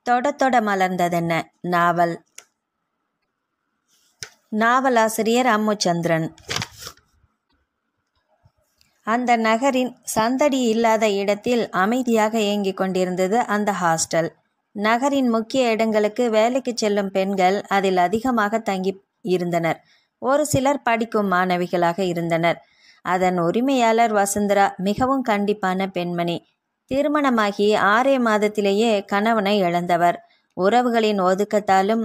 தொட தொட மலர்ந்ததென்ன நாவல் நாவலாசிரியர் அம்முச்சந்திரன் அந்த நகரின் சந்தடி இல்லாத இடத்தில் அமைதியாக இயங்கிக் கொண்டிருந்தது அந்த ஹாஸ்டல் நகரின் முக்கிய இடங்களுக்கு வேலைக்கு செல்லும் பெண்கள் அதில் அதிகமாக தங்கி இருந்தனர் ஒரு சிலர் படிக்கும் மாணவிகளாக இருந்தனர் அதன் உரிமையாளர் வசுந்தரா மிகவும் கண்டிப்பான பெண்மணி திருமணமாகி ஆறே மாதத்திலேயே கணவனை இழந்தவர் உறவுகளின் ஒதுக்கத்தாலும்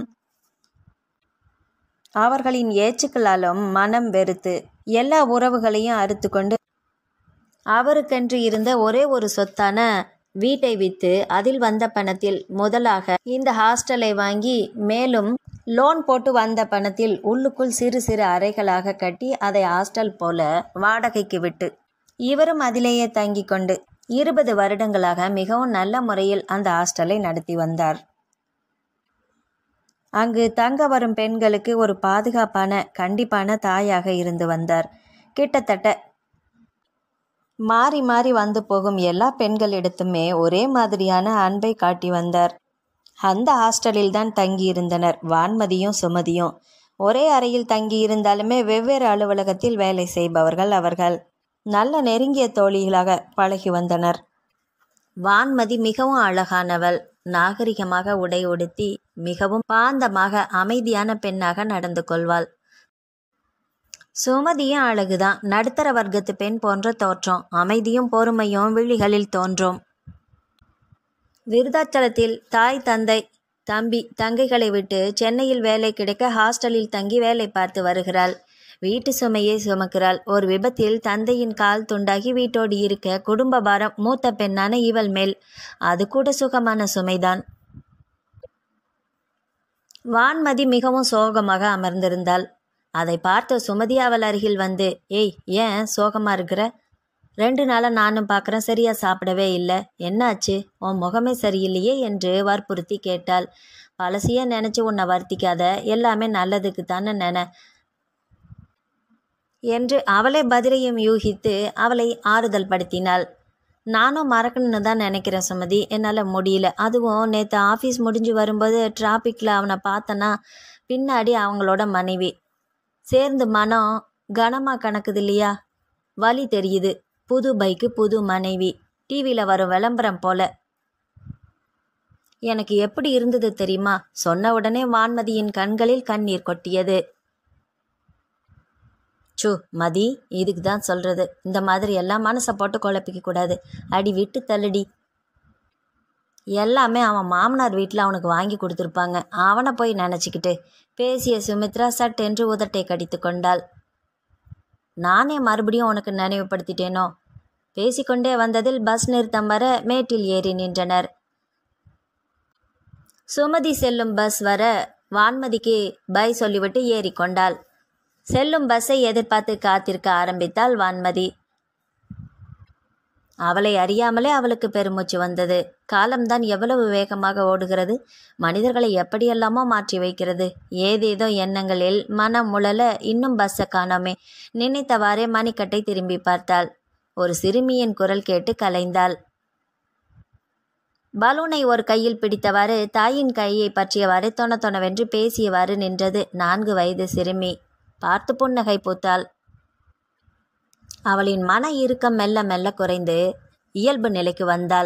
அவர்களின் ஏச்சுக்களாலும் மனம் வெறுத்து எல்லா உறவுகளையும் அறுத்து கொண்டு அவருக்கென்று இருந்த ஒரே ஒரு சொத்தான வீட்டை விற்று அதில் வந்த பணத்தில் முதலாக இந்த ஹாஸ்டலை வாங்கி மேலும் லோன் போட்டு வந்த பணத்தில் உள்ளுக்குள் சிறு சிறு அறைகளாக கட்டி அதை ஹாஸ்டல் போல வாடகைக்கு விட்டு இவரும் அதிலேயே தங்கி கொண்டு இருபது வருடங்களாக மிகவும் நல்ல முறையில் அந்த ஹாஸ்டலை நடத்தி வந்தார் அங்கு தங்க வரும் பெண்களுக்கு ஒரு பாதுகாப்பான கண்டிப்பான தாயாக இருந்து வந்தார் கிட்டத்தட்ட மாறி மாறி வந்து போகும் எல்லா பெண்களிடத்துமே ஒரே மாதிரியான அன்பை காட்டி வந்தார் அந்த ஹாஸ்டலில் தான் தங்கியிருந்தனர் வான்மதியும் சுமதியும் ஒரே அறையில் தங்கியிருந்தாலுமே வெவ்வேறு அலுவலகத்தில் வேலை செய்பவர்கள் அவர்கள் நல்ல நெருங்கிய தோழிகளாக பழகி வந்தனர் வான்மதி மிகவும் அழகானவள் நாகரிகமாக உடை உடுத்தி மிகவும் பாந்தமாக அமைதியான பெண்ணாக நடந்து கொள்வாள் சுமதியும் அழகுதான் நடுத்தர வர்க்கத்து பெண் போன்ற தோற்றம் அமைதியும் பொறுமையும் விழிகளில் தோன்றும் விருதாச்சலத்தில் தாய் தந்தை தம்பி தங்கைகளை விட்டு சென்னையில் வேலை கிடைக்க ஹாஸ்டலில் தங்கி வேலை பார்த்து வருகிறாள் வீட்டு சுமையை சுமக்கிறாள் ஒரு விபத்தில் தந்தையின் கால் துண்டாகி வீட்டோடு இருக்க குடும்ப பாரம் மூத்த பெண்ணான இவள் மேல் அது கூட சுகமான சுமைதான் வான்மதி மிகவும் சோகமாக அமர்ந்திருந்தாள் அதை பார்த்த சுமதி அவள் அருகில் வந்து ஏய் ஏன் சோகமா இருக்கிற ரெண்டு நாளாக நானும் பார்க்குறேன் சரியா சாப்பிடவே இல்லை என்னாச்சு உன் முகமே சரியில்லையே என்று வற்புறுத்தி கேட்டாள் பழசையே நினச்சி உன்னை வருத்திக்காத எல்லாமே நல்லதுக்கு தானே நின என்று அவளை பதிலையும் யூகித்து அவளை ஆறுதல் படுத்தினாள் நானும் மறக்கணும்னு தான் நினைக்கிறேன் சுமதி என்னால் முடியல அதுவும் நேற்று ஆஃபீஸ் முடிஞ்சு வரும்போது டிராஃபிக்கில் அவனை பார்த்தனா பின்னாடி அவங்களோட மனைவி சேர்ந்து மனம் கனமாக கணக்குது இல்லையா வலி தெரியுது புது பைக்கு புது மனைவி டிவியில் வரும் விளம்பரம் போல எனக்கு எப்படி இருந்தது தெரியுமா சொன்ன உடனே வான்மதியின் கண்களில் கண்ணீர் கொட்டியது சு மதி இதுக்கு தான் சொல்கிறது இந்த மாதிரி எல்லாம் மனசை போட்டு குழப்பிக்க கூடாது அடி விட்டு தள்ளுடி எல்லாமே அவன் மாமனார் வீட்டில் அவனுக்கு வாங்கி கொடுத்துருப்பாங்க அவனை போய் நினச்சிக்கிட்டு பேசிய சுமித்ரா சட்டென்று உதட்டை கடித்து கொண்டாள் நானே மறுபடியும் உனக்கு நினைவுபடுத்திட்டேனோ பேசிக்கொண்டே வந்ததில் பஸ் நிறுத்தம் வர மேட்டில் ஏறி நின்றனர் சுமதி செல்லும் பஸ் வர வான்மதிக்கு பை சொல்லிவிட்டு ஏறிக்கொண்டாள் செல்லும் பஸ்ஸை எதிர்பார்த்து காத்திருக்க ஆரம்பித்தாள் வான்மதி அவளை அறியாமலே அவளுக்கு பெருமூச்சு வந்தது காலம்தான் எவ்வளவு வேகமாக ஓடுகிறது மனிதர்களை எப்படியெல்லாமோ மாற்றி வைக்கிறது ஏதேதோ எண்ணங்களில் மனம் முழல இன்னும் பஸ்ஸை காணோமே நினைத்தவாறே மணிக்கட்டை திரும்பி பார்த்தாள் ஒரு சிறுமியின் குரல் கேட்டு கலைந்தாள் பலூனை ஒரு கையில் பிடித்தவாறு தாயின் கையை பற்றியவாறு தொண தொணவென்று பேசியவாறு நின்றது நான்கு வயது சிறுமி பார்த்து புன்னகை பூத்தாள் அவளின் மன இறுக்கம் மெல்ல மெல்ல குறைந்து இயல்பு நிலைக்கு வந்தாள்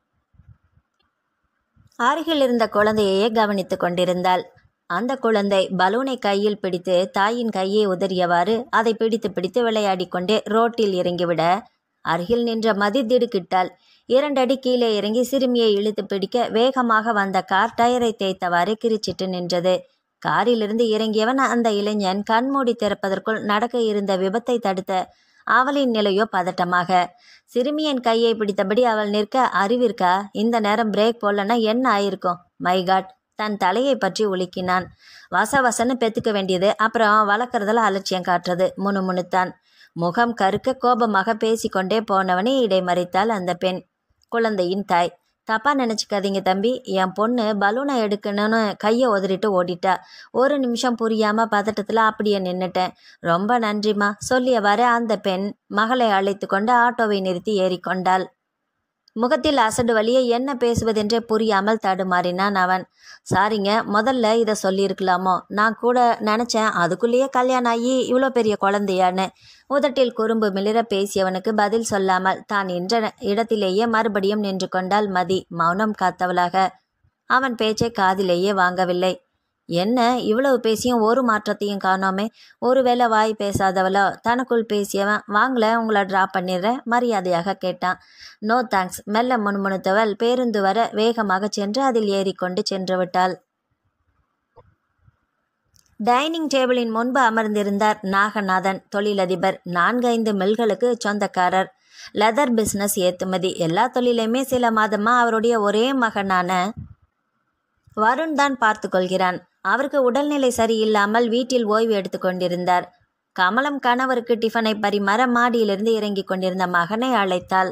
அருகில் இருந்த குழந்தையையே கவனித்துக் கொண்டிருந்தாள் அந்த குழந்தை பலூனை கையில் பிடித்து தாயின் கையை உதறியவாறு அதை பிடித்து பிடித்து விளையாடிக் கொண்டே ரோட்டில் இறங்கிவிட அருகில் நின்ற மதி திடுக்கிட்டாள் இரண்டடி கீழே இறங்கி சிறுமியை இழுத்து பிடிக்க வேகமாக வந்த கார் டயரை தேய்த்தவாறு கிரிச்சிட்டு நின்றது காரிலிருந்து இறங்கியவன் அந்த இளைஞன் கண்மூடி திறப்பதற்குள் நடக்க இருந்த விபத்தை தடுத்த அவளின் நிலையோ பதட்டமாக சிறுமியின் கையை பிடித்தபடி அவள் நிற்க அறிவிற்கா இந்த நேரம் பிரேக் போடலன்னா என்ன ஆயிருக்கும் மைகாட் தன் தலையை பற்றி உலுக்கினான் வச வசன்னு பெத்துக்க வேண்டியது அப்புறம் வளர்க்குறதுல அலட்சியம் காட்டுறது முணுமுணுத்தான் முகம் கருக்க கோபமாக பேசிக்கொண்டே போனவனே இடைமறித்தாள் அந்த பெண் குழந்தையின் தாய் தப்பா நினச்சிக்காதீங்க தம்பி என் பொண்ணு பலூனை எடுக்கணும்னு கையை உதறிட்டு ஓடிட்டா ஒரு நிமிஷம் புரியாம பதட்டத்தில் அப்படியே நின்னுட்டேன் ரொம்ப நன்றிம்மா சொல்லியவாறு அந்த பெண் மகளை அழைத்து கொண்டு ஆட்டோவை நிறுத்தி ஏறிக்கொண்டாள் முகத்தில் அசடு வழியே என்ன பேசுவதென்றே புரியாமல் தடுமாறினான் அவன் சாரிங்க முதல்ல இதை சொல்லியிருக்கலாமோ நான் கூட நினச்சேன் அதுக்குள்ளேயே கல்யாணம் ஆகி இவ்வளோ பெரிய குழந்தையான்னு உதட்டில் குறும்பு மிளிர பேசியவனுக்கு பதில் சொல்லாமல் தான் நின்ற இடத்திலேயே மறுபடியும் நின்று கொண்டாள் மதி மௌனம் காத்தவளாக அவன் பேச்சை காதிலேயே வாங்கவில்லை என்ன இவ்வளவு பேசியும் ஒரு மாற்றத்தையும் காணோமே ஒருவேளை வாய் பேசாதவளோ தனக்குள் பேசியவன் வாங்கல உங்களை ட்ராப் பண்ணிடுறேன் மரியாதையாக கேட்டான் நோ தேங்க்ஸ் மெல்ல முணுமுணுத்தவள் பேருந்து வர வேகமாக சென்று அதில் ஏறிக்கொண்டு சென்று விட்டாள் டைனிங் டேபிளின் முன்பு அமர்ந்திருந்தார் நாகநாதன் தொழிலதிபர் நான்கு ஐந்து மில்களுக்கு சொந்தக்காரர் லெதர் பிஸ்னஸ் ஏற்றுமதி எல்லா தொழிலையுமே சில மாதமா அவருடைய ஒரே மகனான வருண் தான் பார்த்து கொள்கிறான் அவருக்கு உடல்நிலை சரியில்லாமல் வீட்டில் ஓய்வு எடுத்து கொண்டிருந்தார் கமலம் கணவருக்கு டிஃபனை பரிமாற மாடியிலிருந்து இறங்கி கொண்டிருந்த மகனை அழைத்தாள்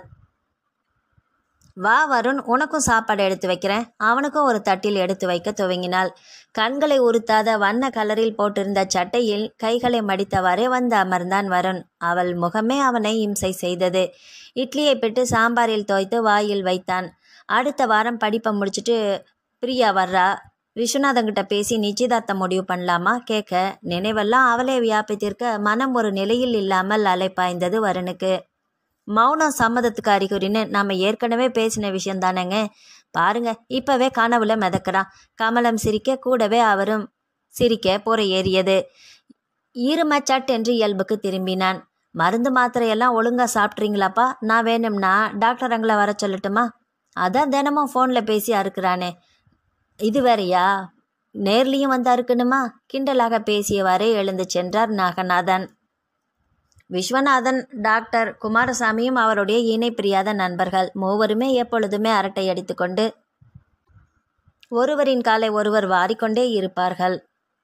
வா வருண் உனக்கும் சாப்பாடு எடுத்து வைக்கிறேன் அவனுக்கும் ஒரு தட்டில் எடுத்து வைக்க துவங்கினாள் கண்களை உறுத்தாத வண்ண கலரில் போட்டிருந்த சட்டையில் கைகளை மடித்தவாறே வந்து அமர்ந்தான் வருண் அவள் முகமே அவனை இம்சை செய்தது இட்லியை பெற்று சாம்பாரில் தோய்த்து வாயில் வைத்தான் அடுத்த வாரம் படிப்பை முடிச்சிட்டு பிரியா வர்றா விஸ்வநாதங்கிட்ட பேசி நிச்சயதார்த்தம் முடிவு பண்ணலாமா கேட்க நினைவெல்லாம் அவளே வியாபித்திருக்க மனம் ஒரு நிலையில் இல்லாமல் அலைப்பாய்ந்தது வருணுக்கு மௌனம் சம்மதத்துக்கு அறிகுறின்னு நாம ஏற்கனவே பேசின விஷயம் தானேங்க பாருங்க இப்பவே கனவுல மிதக்கிறான் கமலம் சிரிக்க கூடவே அவரும் சிரிக்க பொற ஏறியது இரும சட் என்று இயல்புக்கு திரும்பினான் மருந்து மாத்திரையெல்லாம் ஒழுங்கா சாப்பிட்றீங்களாப்பா நான் வேணும்னா டாக்டர் அங்களை வர சொல்லட்டுமா அதான் தினமும் ஃபோனில் பேசி அறுக்கிறானே இது வேறையா நேர்லேயும் வந்து அறுக்கணுமா கிண்டலாக பேசியவாறே எழுந்து சென்றார் நாகநாதன் விஸ்வநாதன் டாக்டர் குமாரசாமியும் அவருடைய இணை பிரியாத நண்பர்கள் மூவருமே எப்பொழுதுமே அரட்டை அடித்துக்கொண்டு ஒருவரின் காலை ஒருவர் வாரிக்கொண்டே இருப்பார்கள்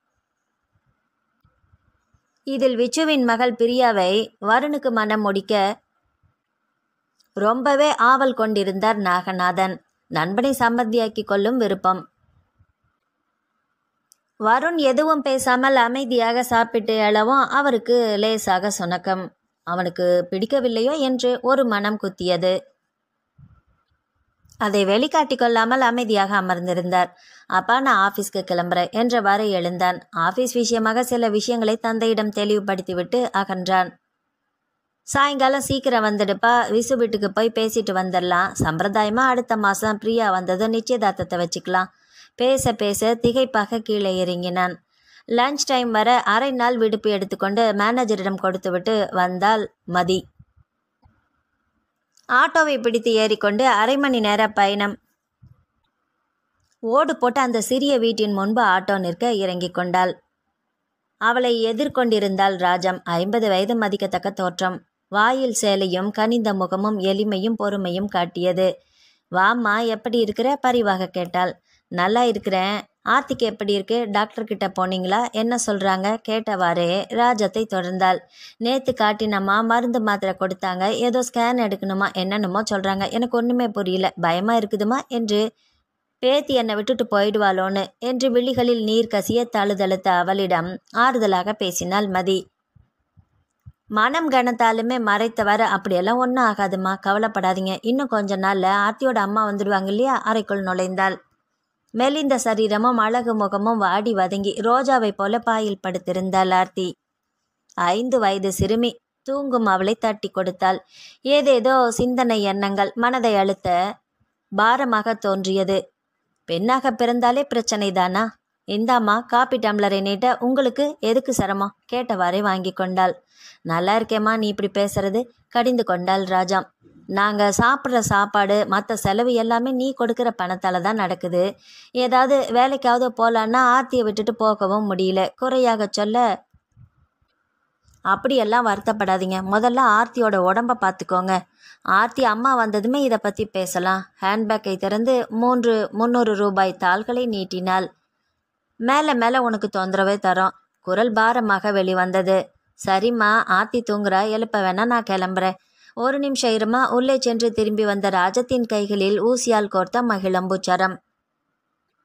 இதில் விச்சுவின் மகள் பிரியாவை வருணுக்கு மனம் முடிக்க ரொம்பவே ஆவல் கொண்டிருந்தார் நாகநாதன் நண்பனை சம்மதியாக்கி கொள்ளும் விருப்பம் வருண் எதுவும் பேசாமல் அமைதியாக சாப்பிட்டு எழவும் அவருக்கு லேசாக சுணக்கம் அவனுக்கு பிடிக்கவில்லையோ என்று ஒரு மனம் குத்தியது அதை வெளிக்காட்டிக் கொள்ளாமல் அமைதியாக அமர்ந்திருந்தார் அப்பா நான் ஆஃபீஸ்க்கு கிளம்புறேன் என்றவாறு எழுந்தான் ஆஃபீஸ் விஷயமாக சில விஷயங்களை தந்தையிடம் தெளிவுபடுத்திவிட்டு அகன்றான் சாயங்காலம் சீக்கிரம் வந்துடுப்பா விசு வீட்டுக்கு போய் பேசிட்டு வந்துடலாம் சம்பிரதாயமா அடுத்த மாதம் பிரியா வந்ததும் நிச்சயதார்த்தத்தை வச்சுக்கலாம் பேச பேச திகைப்பாக கீழே இறங்கினான் லஞ்ச் டைம் வர அரை நாள் விடுப்பு எடுத்துக்கொண்டு மேனேஜரிடம் கொடுத்துவிட்டு வந்தாள் மதி ஆட்டோவை பிடித்து ஏறிக்கொண்டு அரை மணி நேர பயணம் ஓடு போட்டு அந்த சிறிய வீட்டின் முன்பு ஆட்டோ நிற்க இறங்கிக் கொண்டாள் அவளை எதிர்கொண்டிருந்தாள் ராஜம் ஐம்பது வயது மதிக்கத்தக்க தோற்றம் வாயில் சேலையும் கனிந்த முகமும் எளிமையும் பொறுமையும் காட்டியது வாம்மா எப்படி இருக்கிற பரிவாக கேட்டாள் நல்லா இருக்கிறேன் ஆர்த்திக்கு எப்படி இருக்கு டாக்டர் கிட்ட போனீங்களா என்ன சொல்றாங்க கேட்டவாறே ராஜத்தை தொடர்ந்தாள் நேத்து காட்டினம்மா மருந்து மாத்திரை கொடுத்தாங்க ஏதோ ஸ்கேன் எடுக்கணுமா என்னென்னமோ சொல்றாங்க எனக்கு ஒண்ணுமே புரியல பயமா இருக்குதுமா என்று பேத்தி என்னை விட்டுட்டு போயிடுவாளோன்னு என்று விழிகளில் நீர் கசிய தழுதழுத்த அவளிடம் ஆறுதலாக பேசினாள் மதி மனம் கனத்தாலுமே மறைத்தவர அப்படியெல்லாம் ஒன்றும் ஆகாதுமா கவலைப்படாதீங்க இன்னும் கொஞ்ச நாள்ல ஆர்த்தியோட அம்மா வந்துடுவாங்க இல்லையா அறைக்குள் நுழைந்தாள் மெலிந்த சரீரமும் அழகு முகமும் வாடி வதங்கி ரோஜாவை போல பாயில் படுத்திருந்தாள் ஆர்த்தி ஐந்து வயது சிறுமி தூங்கும் அவளை தட்டி கொடுத்தாள் ஏதேதோ சிந்தனை எண்ணங்கள் மனதை அழுத்த பாரமாக தோன்றியது பெண்ணாக பிறந்தாலே பிரச்சனை தானா இந்தாம்மா காப்பி டம்ளரை நீட்ட உங்களுக்கு எதுக்கு சிரமம் கேட்டவாறே வாங்கி கொண்டாள் நல்லா இருக்கேம்மா நீ இப்படி பேசுறது கடிந்து கொண்டாள் ராஜா நாங்கள் சாப்பிட்ற சாப்பாடு மற்ற செலவு எல்லாமே நீ கொடுக்குற பணத்தால் தான் நடக்குது ஏதாவது வேலைக்காவது போகலான்னா ஆர்த்தியை விட்டுட்டு போகவும் முடியல குறையாக சொல்ல அப்படியெல்லாம் வருத்தப்படாதீங்க முதல்ல ஆர்த்தியோட உடம்ப பார்த்துக்கோங்க ஆர்த்தி அம்மா வந்ததுமே இதை பற்றி பேசலாம் ஹேண்ட்பேக்கை திறந்து மூன்று முந்நூறு ரூபாய் தாள்களை நீட்டினாள் மேலே மேலே உனக்கு தொந்தரவே தரோம் குரல் பாரமாக வெளிவந்தது சரிம்மா ஆர்த்தி தூங்குறா எழுப்ப வேணா நான் கிளம்புறேன் ஒரு நிமிஷம் இருமா உள்ளே சென்று திரும்பி வந்த ராஜத்தின் கைகளில் ஊசியால் கோர்த்த மகிழம்பு சரம்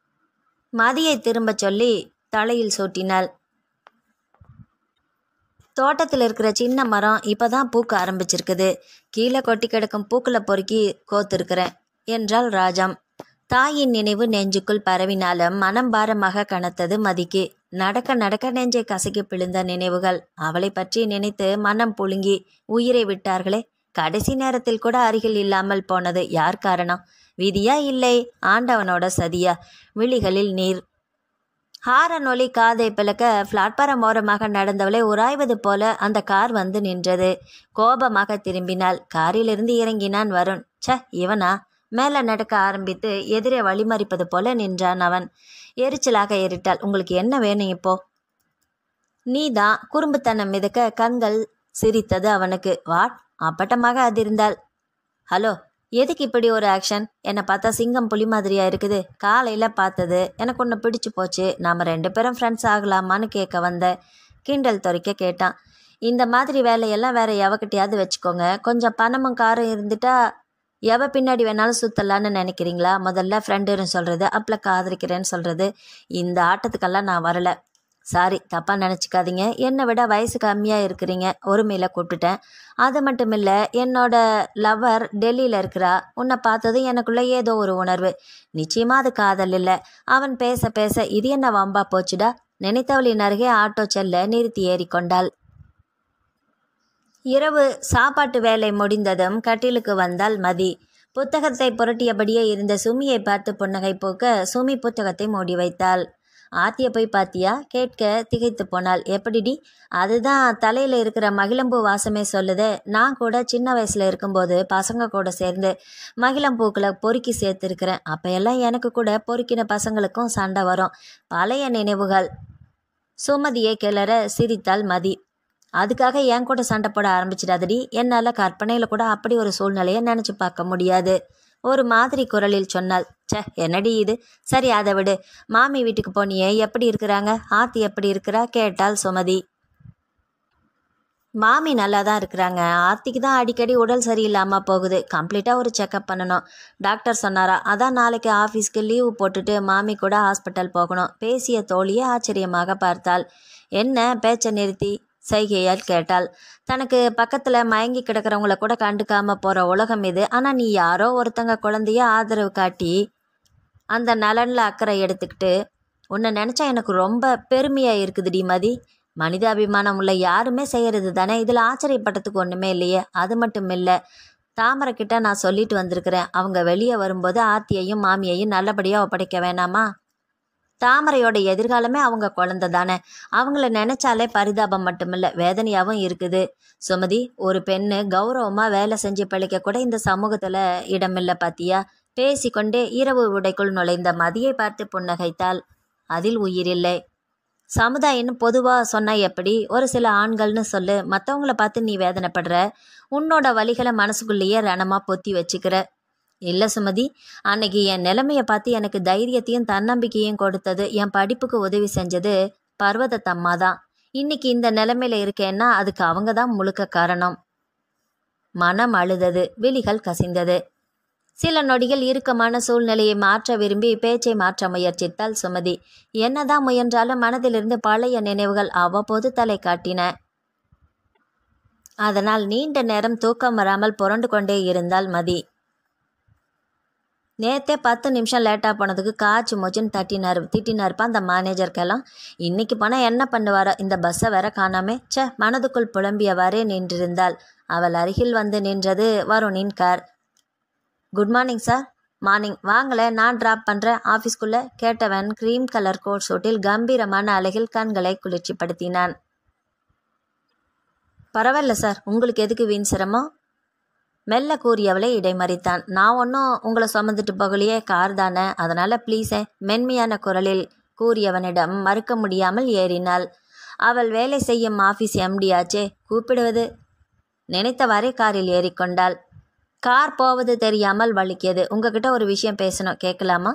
மதியை திரும்பச் சொல்லி தலையில் சூட்டினாள் தோட்டத்தில் இருக்கிற சின்ன மரம் இப்பதான் பூக்க ஆரம்பிச்சிருக்குது கீழே கொட்டி கிடக்கும் பூக்களை பொறுக்கி கோத்திருக்கிறேன் என்றாள் ராஜம் தாயின் நினைவு நெஞ்சுக்குள் பரவினாலும் மனம் பாரமாக கனத்தது மதிக்கு நடக்க நடக்க நெஞ்சை கசக்கி பிழிந்த நினைவுகள் அவளை பற்றி நினைத்து மனம் புழுங்கி உயிரை விட்டார்களே கடைசி நேரத்தில் கூட அருகில் இல்லாமல் போனது யார் காரணம் விதியா இல்லை ஆண்டவனோட சதியா விழிகளில் நீர் ஹாரன் ஒலி காதை பிளக்க பிளாட்பாரம் ஓரமாக நடந்தவளை உராய்வது போல அந்த கார் வந்து நின்றது கோபமாக திரும்பினாள் காரிலிருந்து இறங்கினான் வருண் ச்ச இவனா மேலே நடக்க ஆரம்பித்து எதிரே வழிமறிப்பது போல நின்றான் அவன் எரிச்சலாக ஏறிட்டாள் உங்களுக்கு என்ன வேணும் இப்போ நீதான் குறும்புத்தனம் மிதக்க கண்கள் சிரித்தது அவனுக்கு வாட் அப்பட்டமாக அதிர்ந்தாள் ஹலோ எதுக்கு இப்படி ஒரு ஆக்ஷன் என்னை பார்த்தா சிங்கம் புலி மாதிரியா இருக்குது காலையில் பார்த்தது எனக்கு ஒன்று பிடிச்சு போச்சு நாம் ரெண்டு பேரும் ஃப்ரெண்ட்ஸ் ஆகலாமான்னு கேட்க வந்த கிண்டல் துறைக்க கேட்டான் இந்த மாதிரி வேலையெல்லாம் வேற எவகிட்டயாவது வச்சுக்கோங்க கொஞ்சம் பணமும் காரம் இருந்துட்டா எவ பின்னாடி வேணாலும் சுத்தலான்னு நினைக்கிறீங்களா முதல்ல ஃப்ரெண்டுன்னு சொல்கிறது அப்பில் காதலிக்கிறேன்னு சொல்கிறது இந்த ஆட்டத்துக்கெல்லாம் நான் வரல சாரி தப்பாக நினச்சிக்காதீங்க என்னை விட வயசு கம்மியாக இருக்கிறீங்க ஒருமையில் கூப்பிட்டுட்டேன் அது மட்டும் இல்லை என்னோட லவ்வர் டெல்லியில் இருக்கிறா உன்னை பார்த்ததும் எனக்குள்ளே ஏதோ ஒரு உணர்வு நிச்சயமாக அது காதல் இல்லை அவன் பேச பேச இது என்ன வம்பா போச்சுடா நினைத்தவளின் அருகே ஆட்டோ செல்ல நிறுத்தி ஏறிக்கொண்டாள் இரவு சாப்பாட்டு வேலை முடிந்ததும் கட்டிலுக்கு வந்தாள் மதி புத்தகத்தை புரட்டியபடியே இருந்த சுமியை பார்த்து புன்னகை போக்க சுமி புத்தகத்தை மூடி வைத்தாள் ஆத்திய போய் பாத்தியா கேட்க திகைத்து போனாள் எப்படிடி அதுதான் தலையில் இருக்கிற மகிழம்பூ வாசமே சொல்லுது நான் கூட சின்ன வயசில் இருக்கும்போது பசங்க கூட சேர்ந்து மகிழம்பூக்களை பொறுக்கி சேர்த்துருக்கிறேன் அப்போயெல்லாம் எனக்கு கூட பொறுக்கின பசங்களுக்கும் சண்டை வரும் பழைய நினைவுகள் சுமதியை கிளற சிரித்தாள் மதி அதுக்காக என் கூட சண்டை போட ஆரம்பிச்சிடாதடி என்னால் கற்பனையில் கூட அப்படி ஒரு சூழ்நிலையை நினச்சி பார்க்க முடியாது ஒரு மாதிரி குரலில் சொன்னாள் ச்சே என்னடி இது சரி அதை விடு மாமி வீட்டுக்கு போனியே எப்படி இருக்கிறாங்க ஆத்தி எப்படி இருக்கிறா கேட்டாள் சுமதி மாமி நல்லா தான் இருக்கிறாங்க ஆர்த்திக்கு தான் அடிக்கடி உடல் சரியில்லாமல் போகுது கம்ப்ளீட்டாக ஒரு செக்கப் பண்ணணும் டாக்டர் சொன்னாரா அதான் நாளைக்கு ஆஃபீஸ்க்கு லீவு போட்டுட்டு மாமி கூட ஹாஸ்பிட்டல் போகணும் பேசிய தோழியை ஆச்சரியமாக பார்த்தாள் என்ன பேச்சை நிறுத்தி சைகையால் கேட்டாள் தனக்கு பக்கத்தில் மயங்கி கிடக்கிறவங்கள கூட கண்டுக்காம போகிற உலகம் இது ஆனால் நீ யாரோ ஒருத்தங்க குழந்தைய ஆதரவு காட்டி அந்த நலனில் அக்கறை எடுத்துக்கிட்டு உன்னை நினச்சா எனக்கு ரொம்ப பெருமையாக இருக்குதுடி மதி மனிதாபிமானம் உள்ள யாருமே செய்கிறது தானே இதில் ஆச்சரியப்பட்டதுக்கு ஒன்றுமே இல்லையே அது மட்டும் இல்லை தாமரை கிட்ட நான் சொல்லிட்டு வந்திருக்கிறேன் அவங்க வெளியே வரும்போது ஆத்தியையும் மாமியையும் நல்லபடியாக ஒப்படைக்க வேணாமா தாமரையோட எதிர்காலமே அவங்க குழந்தை தானே அவங்கள நினைச்சாலே பரிதாபம் மட்டுமில்ல வேதனையாகவும் இருக்குது சுமதி ஒரு பெண்ணு கௌரவமாக வேலை செஞ்சு பிழைக்க கூட இந்த சமூகத்தில் இடமில்லை பாத்தியா பேசிக்கொண்டே இரவு உடைக்குள் நுழைந்த மதியை பார்த்து புன்னகைத்தாள் அதில் உயிரில்லை சமுதாயம்னு பொதுவாக சொன்னால் எப்படி ஒரு சில ஆண்கள்னு சொல்லு மற்றவங்கள பார்த்து நீ வேதனைப்படுற உன்னோட வழிகளை மனசுக்குள்ளேயே ரணமாக பொத்தி வச்சுக்கிற இல்லை சுமதி அன்னைக்கு என் நிலைமையை பார்த்து எனக்கு தைரியத்தையும் தன்னம்பிக்கையும் கொடுத்தது என் படிப்புக்கு உதவி செஞ்சது பர்வதத்தம்மா தான் இன்னைக்கு இந்த நிலைமையில இருக்கேன்னா அதுக்கு அவங்க தான் முழுக்க காரணம் மனம் அழுதது விழிகள் கசிந்தது சில நொடிகள் இறுக்கமான சூழ்நிலையை மாற்ற விரும்பி பேச்சை மாற்ற முயற்சித்தாள் சுமதி என்னதான் முயன்றாலும் மனதிலிருந்து பழைய நினைவுகள் அவ்வப்போது தலை காட்டின அதனால் நீண்ட நேரம் தூக்கம் வராமல் புரண்டு கொண்டே இருந்தாள் மதி நேத்தே பத்து நிமிஷம் லேட்டாக போனதுக்கு காய்ச்சி மூச்சுன்னு தட்டினார் திட்டினாருப்பா அந்த மேனேஜருக்கெல்லாம் இன்னைக்கு போனால் என்ன பண்ணுவாரோ இந்த பஸ்ஸை வேற காணாமே ச்சே மனதுக்குள் புலம்பியவாறே நின்றிருந்தாள் அவள் அருகில் வந்து நின்றது வருணின் car good morning sir morning வாங்களே நான் ட்ராப் பண்ணுறேன் ஆஃபீஸ்க்குள்ளே கேட்டவன் க்ரீம் கலர் கோட் சூட்டில் கம்பீரமான அழகில் கண்களை குளிர்ச்சிப்படுத்தினான் பரவாயில்ல சார் உங்களுக்கு எதுக்கு வீண் சிரமம் மெல்ல கூறியவளை இடைமறித்தான் நான் ஒன்றும் உங்களை சுமந்துட்டு போகலையே கார் தானே அதனால் ப்ளீஸே மென்மையான குரலில் கூறியவனிடம் மறுக்க முடியாமல் ஏறினாள் அவள் வேலை செய்யும் ஆஃபீஸ் எம்டியாச்சே கூப்பிடுவது நினைத்தவாறே காரில் ஏறிக்கொண்டாள் கார் போவது தெரியாமல் வலிக்கியது உங்ககிட்ட ஒரு விஷயம் பேசணும் கேட்கலாமா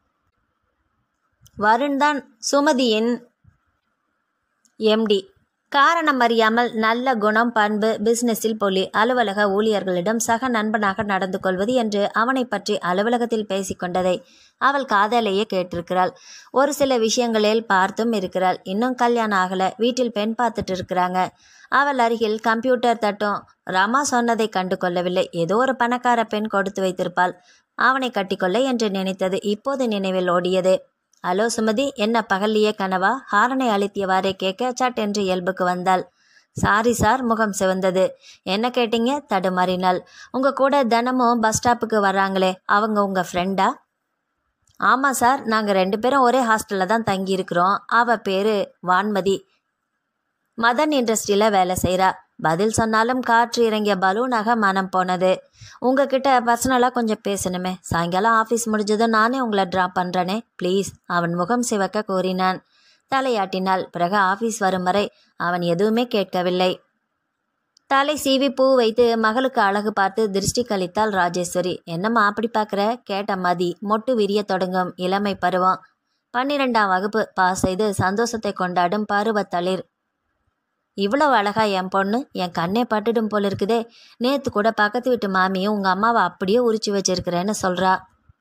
வருண் தான் சுமதியின் எம்டி காரணம் அறியாமல் நல்ல குணம் பண்பு பிசினஸில் பொலி அலுவலக ஊழியர்களிடம் சக நண்பனாக நடந்து கொள்வது என்று அவனை பற்றி அலுவலகத்தில் பேசிக்கொண்டதை அவள் காதலையே கேட்டிருக்கிறாள் ஒரு சில விஷயங்களில் பார்த்தும் இருக்கிறாள் இன்னும் கல்யாணம் ஆகல வீட்டில் பெண் பார்த்துட்டு இருக்கிறாங்க அவள் அருகில் கம்ப்யூட்டர் தட்டும் ரமா சொன்னதை கண்டு கொள்ளவில்லை ஏதோ ஒரு பணக்கார பெண் கொடுத்து வைத்திருப்பாள் அவனை கட்டிக்கொள்ள என்று நினைத்தது இப்போது நினைவில் ஓடியது ஹலோ சுமதி என்ன பகல்லையே கனவா ஹாரனை அழுத்தியவாறே கேட்க சட் என்று இயல்புக்கு வந்தாள் சாரி சார் முகம் சிவந்தது என்ன கேட்டீங்க தடுமாறினாள் உங்க கூட தினமும் பஸ் ஸ்டாப்புக்கு வர்றாங்களே அவங்க உங்க ஃப்ரெண்டா ஆமாம் சார் நாங்கள் ரெண்டு பேரும் ஒரே ஹாஸ்டலில் தான் தங்கி இருக்கிறோம் அவ பேரு வான்மதி மதன் இண்டஸ்ட்ரியில் வேலை செய்கிறா பதில் சொன்னாலும் காற்று இறங்கிய பலூனாக மனம் போனது உங்ககிட்ட பர்சனலாக கொஞ்சம் பேசணுமே சாயங்காலம் ஆஃபீஸ் முடிஞ்சதும் நானே உங்களை ட்ராப் பண்ணுறேனே ப்ளீஸ் அவன் முகம் சிவக்க கூறினான் தலையாட்டினாள் பிறகு ஆஃபீஸ் வரும் வரை அவன் எதுவுமே கேட்கவில்லை தலை சீவி பூ வைத்து மகளுக்கு அழகு பார்த்து திருஷ்டி கழித்தாள் ராஜேஸ்வரி என்னம்மா அப்படி பார்க்குற கேட்ட மதி மொட்டு விரிய தொடங்கும் இளமை பருவம் பன்னிரெண்டாம் வகுப்பு பாஸ் செய்து சந்தோஷத்தை கொண்டாடும் பருவத்தளிர் இவ்வளவு அழகா என் பொண்ணு என் கண்ணே பட்டுடும் போல இருக்குதே நேத்து கூட பக்கத்து வீட்டு மாமியும் உங்க அம்மாவை அப்படியே உரிச்சு வச்சிருக்கிறேன்னு சொல்றா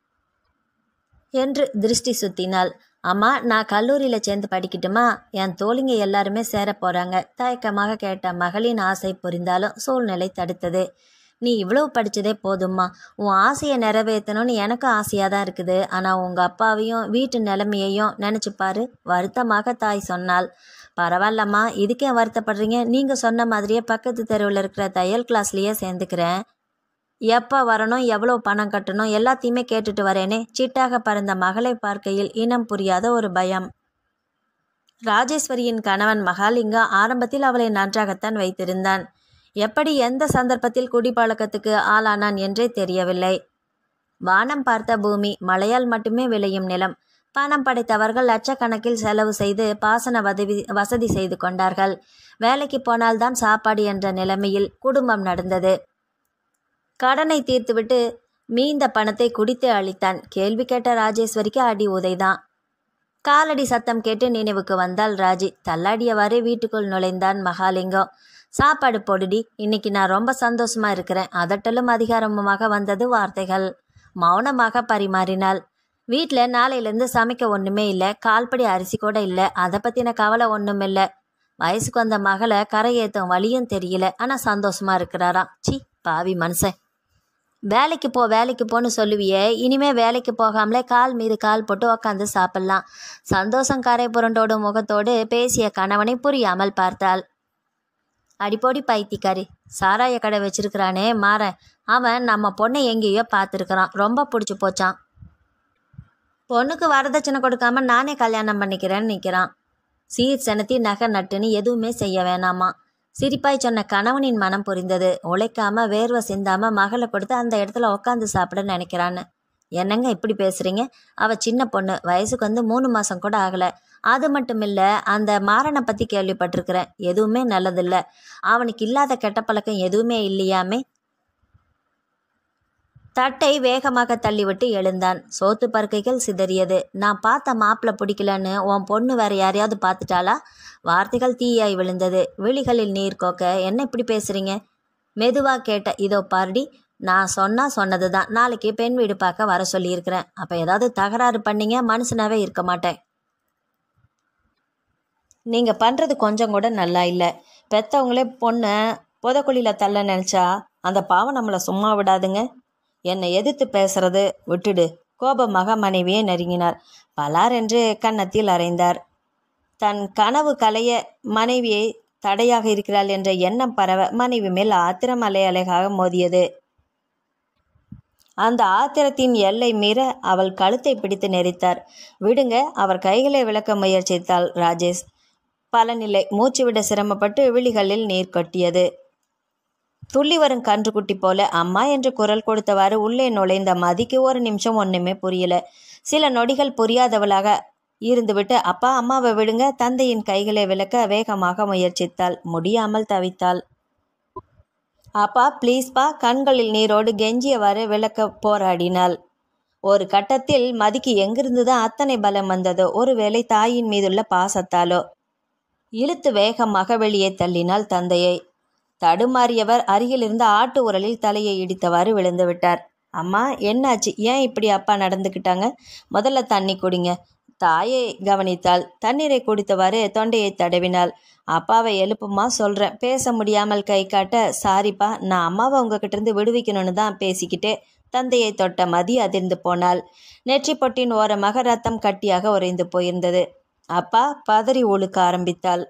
என்று திருஷ்டி சுத்தினாள் அம்மா நான் கல்லூரியில் சேர்ந்து படிக்கட்டுமா என் தோழிங்க எல்லாருமே சேர போறாங்க தயக்கமாக கேட்ட மகளின் ஆசை புரிந்தாலும் சூழ்நிலை தடுத்தது நீ இவ்வளவு படிச்சதே போதும்மா உன் ஆசையை நிறைவேற்றணும்னு எனக்கும் ஆசையாக தான் இருக்குது ஆனால் உங்கள் அப்பாவையும் வீட்டு நிலைமையையும் நினச்சி பாரு வருத்தமாக தாய் சொன்னாள் பரவாயில்லம்மா இதுக்கே வருத்தப்படுறீங்க நீங்கள் சொன்ன மாதிரியே பக்கத்து தெருவில் இருக்கிற தையல் கிளாஸ்லேயே சேர்ந்துக்கிறேன் எப்போ வரணும் எவ்வளோ பணம் கட்டணும் எல்லாத்தையுமே கேட்டுட்டு வரேனே சிட்டாக பறந்த மகளை பார்க்கையில் இனம் புரியாத ஒரு பயம் ராஜேஸ்வரியின் கணவன் மகாலிங்கம் ஆரம்பத்தில் அவளை நன்றாகத்தான் வைத்திருந்தான் எப்படி எந்த சந்தர்ப்பத்தில் குடிப்பழக்கத்துக்கு ஆளானான் என்றே தெரியவில்லை வானம் பார்த்த பூமி மழையால் மட்டுமே விளையும் நிலம் பணம் படைத்தவர்கள் லட்சக்கணக்கில் செலவு செய்து பாசன வதவி வசதி செய்து கொண்டார்கள் வேலைக்கு போனால்தான் சாப்பாடு என்ற நிலைமையில் குடும்பம் நடந்தது கடனை தீர்த்துவிட்டு மீந்த பணத்தை குடித்து அளித்தான் கேள்வி கேட்ட ராஜேஸ்வரிக்கு அடி உதைதான் காலடி சத்தம் கேட்டு நினைவுக்கு வந்தாள் ராஜி தள்ளாடியவாறே வீட்டுக்குள் நுழைந்தான் மகாலிங்கம் சாப்பாடு போடுடி இன்னைக்கு நான் ரொம்ப சந்தோஷமா இருக்கிறேன் அதட்டலும் அதிகாரமுமாக வந்தது வார்த்தைகள் மௌனமாக பரிமாறினாள் வீட்டில் நாளையிலேருந்து சமைக்க ஒன்றுமே இல்லை கால்படி அரிசி கூட இல்லை அதை பற்றின கவலை ஒன்றும் இல்லை வயசுக்கு வந்த மகளை கரையேற்றும் வழியும் தெரியல ஆனால் சந்தோஷமா இருக்கிறாராம் சி பாவி மனுஷன் வேலைக்கு போ வேலைக்கு போன்னு சொல்லுவியே இனிமே வேலைக்கு போகாமலே கால் மீது கால் போட்டு உக்காந்து சாப்பிடலாம் சந்தோஷம் கரை புரண்டோடு முகத்தோடு பேசிய கணவனை புரியாமல் பார்த்தாள் அடிப்போடி பைத்தியக்காரி சாராய கடை வச்சிருக்கிறானே மாறன் அவன் நம்ம பொண்ணை எங்கேயோ பார்த்துருக்குறான் ரொம்ப பிடிச்சி போச்சான் பொண்ணுக்கு வரதட்சணை கொடுக்காம நானே கல்யாணம் பண்ணிக்கிறேன்னு நிற்கிறான் சீர் செனத்தி நகை நட்டுன்னு எதுவுமே செய்ய வேணாமா சிரிப்பாய் சொன்ன கணவனின் மனம் புரிந்தது உழைக்காம வேர்வை சிந்தாம மகளை கொடுத்து அந்த இடத்துல உட்காந்து சாப்பிட நினைக்கிறான்னு என்னங்க இப்படி பேசுறீங்க அவ சின்ன பொண்ணு வயசுக்கு வந்து மூணு மாசம் கூட ஆகல அது மட்டும் இல்ல அந்த மாறனை பத்தி கேள்விப்பட்டிருக்கிறேன் எதுவுமே நல்லதில்ல அவனுக்கு இல்லாத கெட்ட பழக்கம் எதுவுமே இல்லையாமே தட்டை வேகமாக தள்ளிவிட்டு எழுந்தான் சோத்து பருக்கைகள் சிதறியது நான் பார்த்த மாப்பிள்ளை பிடிக்கலன்னு உன் பொண்ணு வேற யாரையாவது பார்த்துட்டாளா வார்த்தைகள் தீயாய் விழுந்தது விழிகளில் நீர் கோக்க என்ன இப்படி பேசுறீங்க மெதுவா கேட்ட இதோ பாருடி நான் சொன்னா சொன்னது தான் நாளைக்கு பெண் வீடு பார்க்க வர சொல்லியிருக்கிறேன் அப்போ ஏதாவது தகராறு பண்ணீங்க மனுஷனாவே இருக்க மாட்டேன் நீங்கள் பண்ணுறது கொஞ்சம் கூட நல்லா இல்லை பெத்தவங்களே பொண்ணை புதக்குழியில் தள்ள நினச்சா அந்த பாவம் நம்மளை சும்மா விடாதுங்க என்னை எதிர்த்து பேசுறது விட்டுடு கோபமாக மனைவியை நெருங்கினார் பலார் என்று கன்னத்தில் அறைந்தார் தன் கனவு கலைய மனைவியை தடையாக இருக்கிறாள் என்ற எண்ணம் பரவ மனைவி மேல் ஆத்திரம் அலை அலையாக மோதியது அந்த ஆத்திரத்தின் எல்லை மீற அவள் கழுத்தை பிடித்து நெரித்தார் விடுங்க அவர் கைகளை விளக்க முயற்சித்தாள் ராஜேஷ் பலனில்லை மூச்சுவிட சிரமப்பட்டு விழிகளில் நீர் கொட்டியது துள்ளி வரும் கன்றுக்குட்டி போல அம்மா என்று குரல் கொடுத்தவாறு உள்ளே நுழைந்த மதிக்கு ஒரு நிமிஷம் ஒண்ணுமே புரியல சில நொடிகள் புரியாதவளாக இருந்துவிட்டு அப்பா அம்மாவை விடுங்க தந்தையின் கைகளை விளக்க வேகமாக முயற்சித்தாள் முடியாமல் தவித்தாள் அப்பா ப்ளீஸ்பா கண்களில் நீரோடு கெஞ்சியவாறு விளக்க போராடினாள் ஒரு கட்டத்தில் மதிக்கு எங்கிருந்து தான் அத்தனை பலம் வந்ததோ ஒருவேளை தாயின் மீதுள்ள பாசத்தாலோ இழுத்து வேகமாக வெளியே தள்ளினாள் தந்தையை தடுமாறியவர் அருகில் இருந்த ஆட்டு உரலில் தலையை இடித்தவாறு விழுந்து விட்டார் அம்மா என்னாச்சு ஏன் இப்படி அப்பா நடந்துக்கிட்டாங்க முதல்ல தண்ணி குடிங்க தாயை கவனித்தாள் தண்ணீரை குடித்தவாறு தொண்டையை தடவினாள் அப்பாவை எழுப்புமா சொல்கிறேன் பேச முடியாமல் கை காட்ட சாரிப்பா நான் அம்மாவை உங்ககிட்ட இருந்து விடுவிக்கணும்னு தான் பேசிக்கிட்டே தந்தையை தொட்ட மதி அதிர்ந்து போனாள் நெற்றி பொட்டின் ஓரமாக ரத்தம் கட்டியாக உறைந்து போயிருந்தது அப்பா பதறி ஒழுக்க ஆரம்பித்தாள்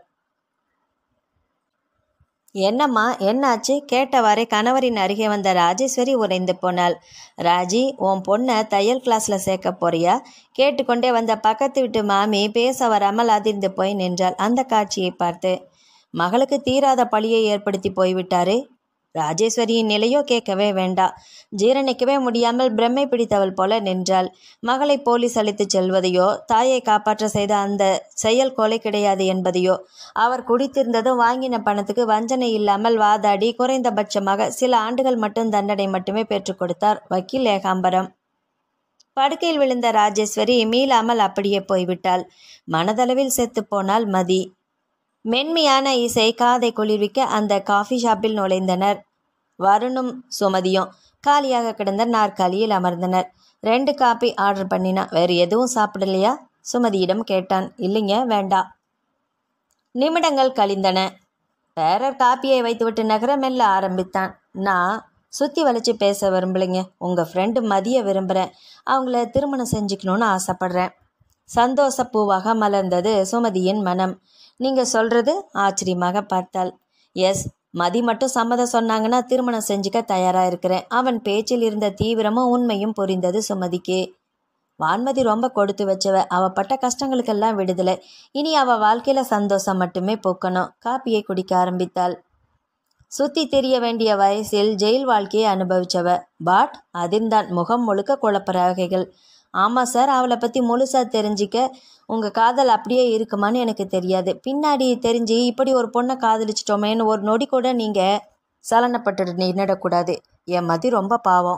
என்னம்மா என்னாச்சு கேட்டவாறே கணவரின் அருகே வந்த ராஜேஸ்வரி உறைந்து போனாள் ராஜி உன் பொண்ணை தையல் கிளாஸில் சேர்க்க போறியா கேட்டுக்கொண்டே வந்த பக்கத்து வீட்டு மாமி பேச வராமல் அதிர்ந்து போய் நின்றாள் அந்த காட்சியை பார்த்து மகளுக்கு தீராத பழியை ஏற்படுத்தி போய்விட்டாரே ராஜேஸ்வரியின் நிலையோ கேட்கவே வேண்டாம் ஜீரணிக்கவே முடியாமல் பிரம்மை பிடித்தவள் போல நின்றாள் மகளை போலீஸ் அழைத்துச் செல்வதையோ தாயை காப்பாற்ற செய்த அந்த செயல் கொலை கிடையாது என்பதையோ அவர் குடித்திருந்ததும் வாங்கின பணத்துக்கு வஞ்சனை இல்லாமல் வாதாடி குறைந்தபட்சமாக சில ஆண்டுகள் மட்டும் தண்டனை மட்டுமே பெற்றுக் கொடுத்தார் வக்கீல் ஏகாம்பரம் படுக்கையில் விழுந்த ராஜேஸ்வரி மீளாமல் அப்படியே போய்விட்டாள் மனதளவில் செத்துப்போனாள் மதி மென்மையான இசை காதை குளிர்விக்க அந்த காஃபி ஷாப்பில் நுழைந்தனர் வருணும் சுமதியும் காலியாக கிடந்த நாற்காலியில் அமர்ந்தனர் ரெண்டு காப்பி ஆர்டர் பண்ணினா வேறு எதுவும் சாப்பிடலையா சுமதியிடம் கேட்டான் இல்லைங்க வேண்டாம் நிமிடங்கள் கழிந்தன பேரர் காப்பியை வைத்துவிட்டு நகர மெல்ல ஆரம்பித்தான் நான் சுற்றி வளைச்சு பேச விரும்பலைங்க உங்கள் ஃப்ரெண்டு மதிய விரும்புகிறேன் அவங்கள திருமணம் செஞ்சுக்கணும்னு ஆசைப்படுறேன் சந்தோஷ பூவாக மலர்ந்தது சுமதியின் மனம் நீங்கள் சொல்கிறது ஆச்சரியமாக பார்த்தாள் எஸ் மதி மட்டும் சம்மதம் சொன்னாங்கன்னா திருமணம் செஞ்சுக்க தயாராக இருக்கிறேன் அவன் பேச்சில் இருந்த தீவிரமும் உண்மையும் புரிந்தது சுமதிக்கு வான்மதி ரொம்ப கொடுத்து வச்சவ அவ பட்ட கஷ்டங்களுக்கெல்லாம் விடுதலை இனி அவ வாழ்க்கையில சந்தோஷம் மட்டுமே போக்கணும் காப்பியை குடிக்க ஆரம்பித்தாள் சுத்தி தெரிய வேண்டிய வயசில் ஜெயில் வாழ்க்கையை அனுபவிச்சவ பாட் அதிர்ந்தான் முகம் முழுக்க குழப்பறாகைகள் ஆமாம் சார் அவளை பற்றி முழுசாக தெரிஞ்சிக்க உங்கள் காதல் அப்படியே இருக்குமான்னு எனக்கு தெரியாது பின்னாடி தெரிஞ்சு இப்படி ஒரு பொண்ணை காதலிச்சிட்டோமேன்னு ஒரு நொடி கூட நீங்கள் சலனப்பட்டு நின்றுடக்கூடாது என் மதி ரொம்ப பாவம்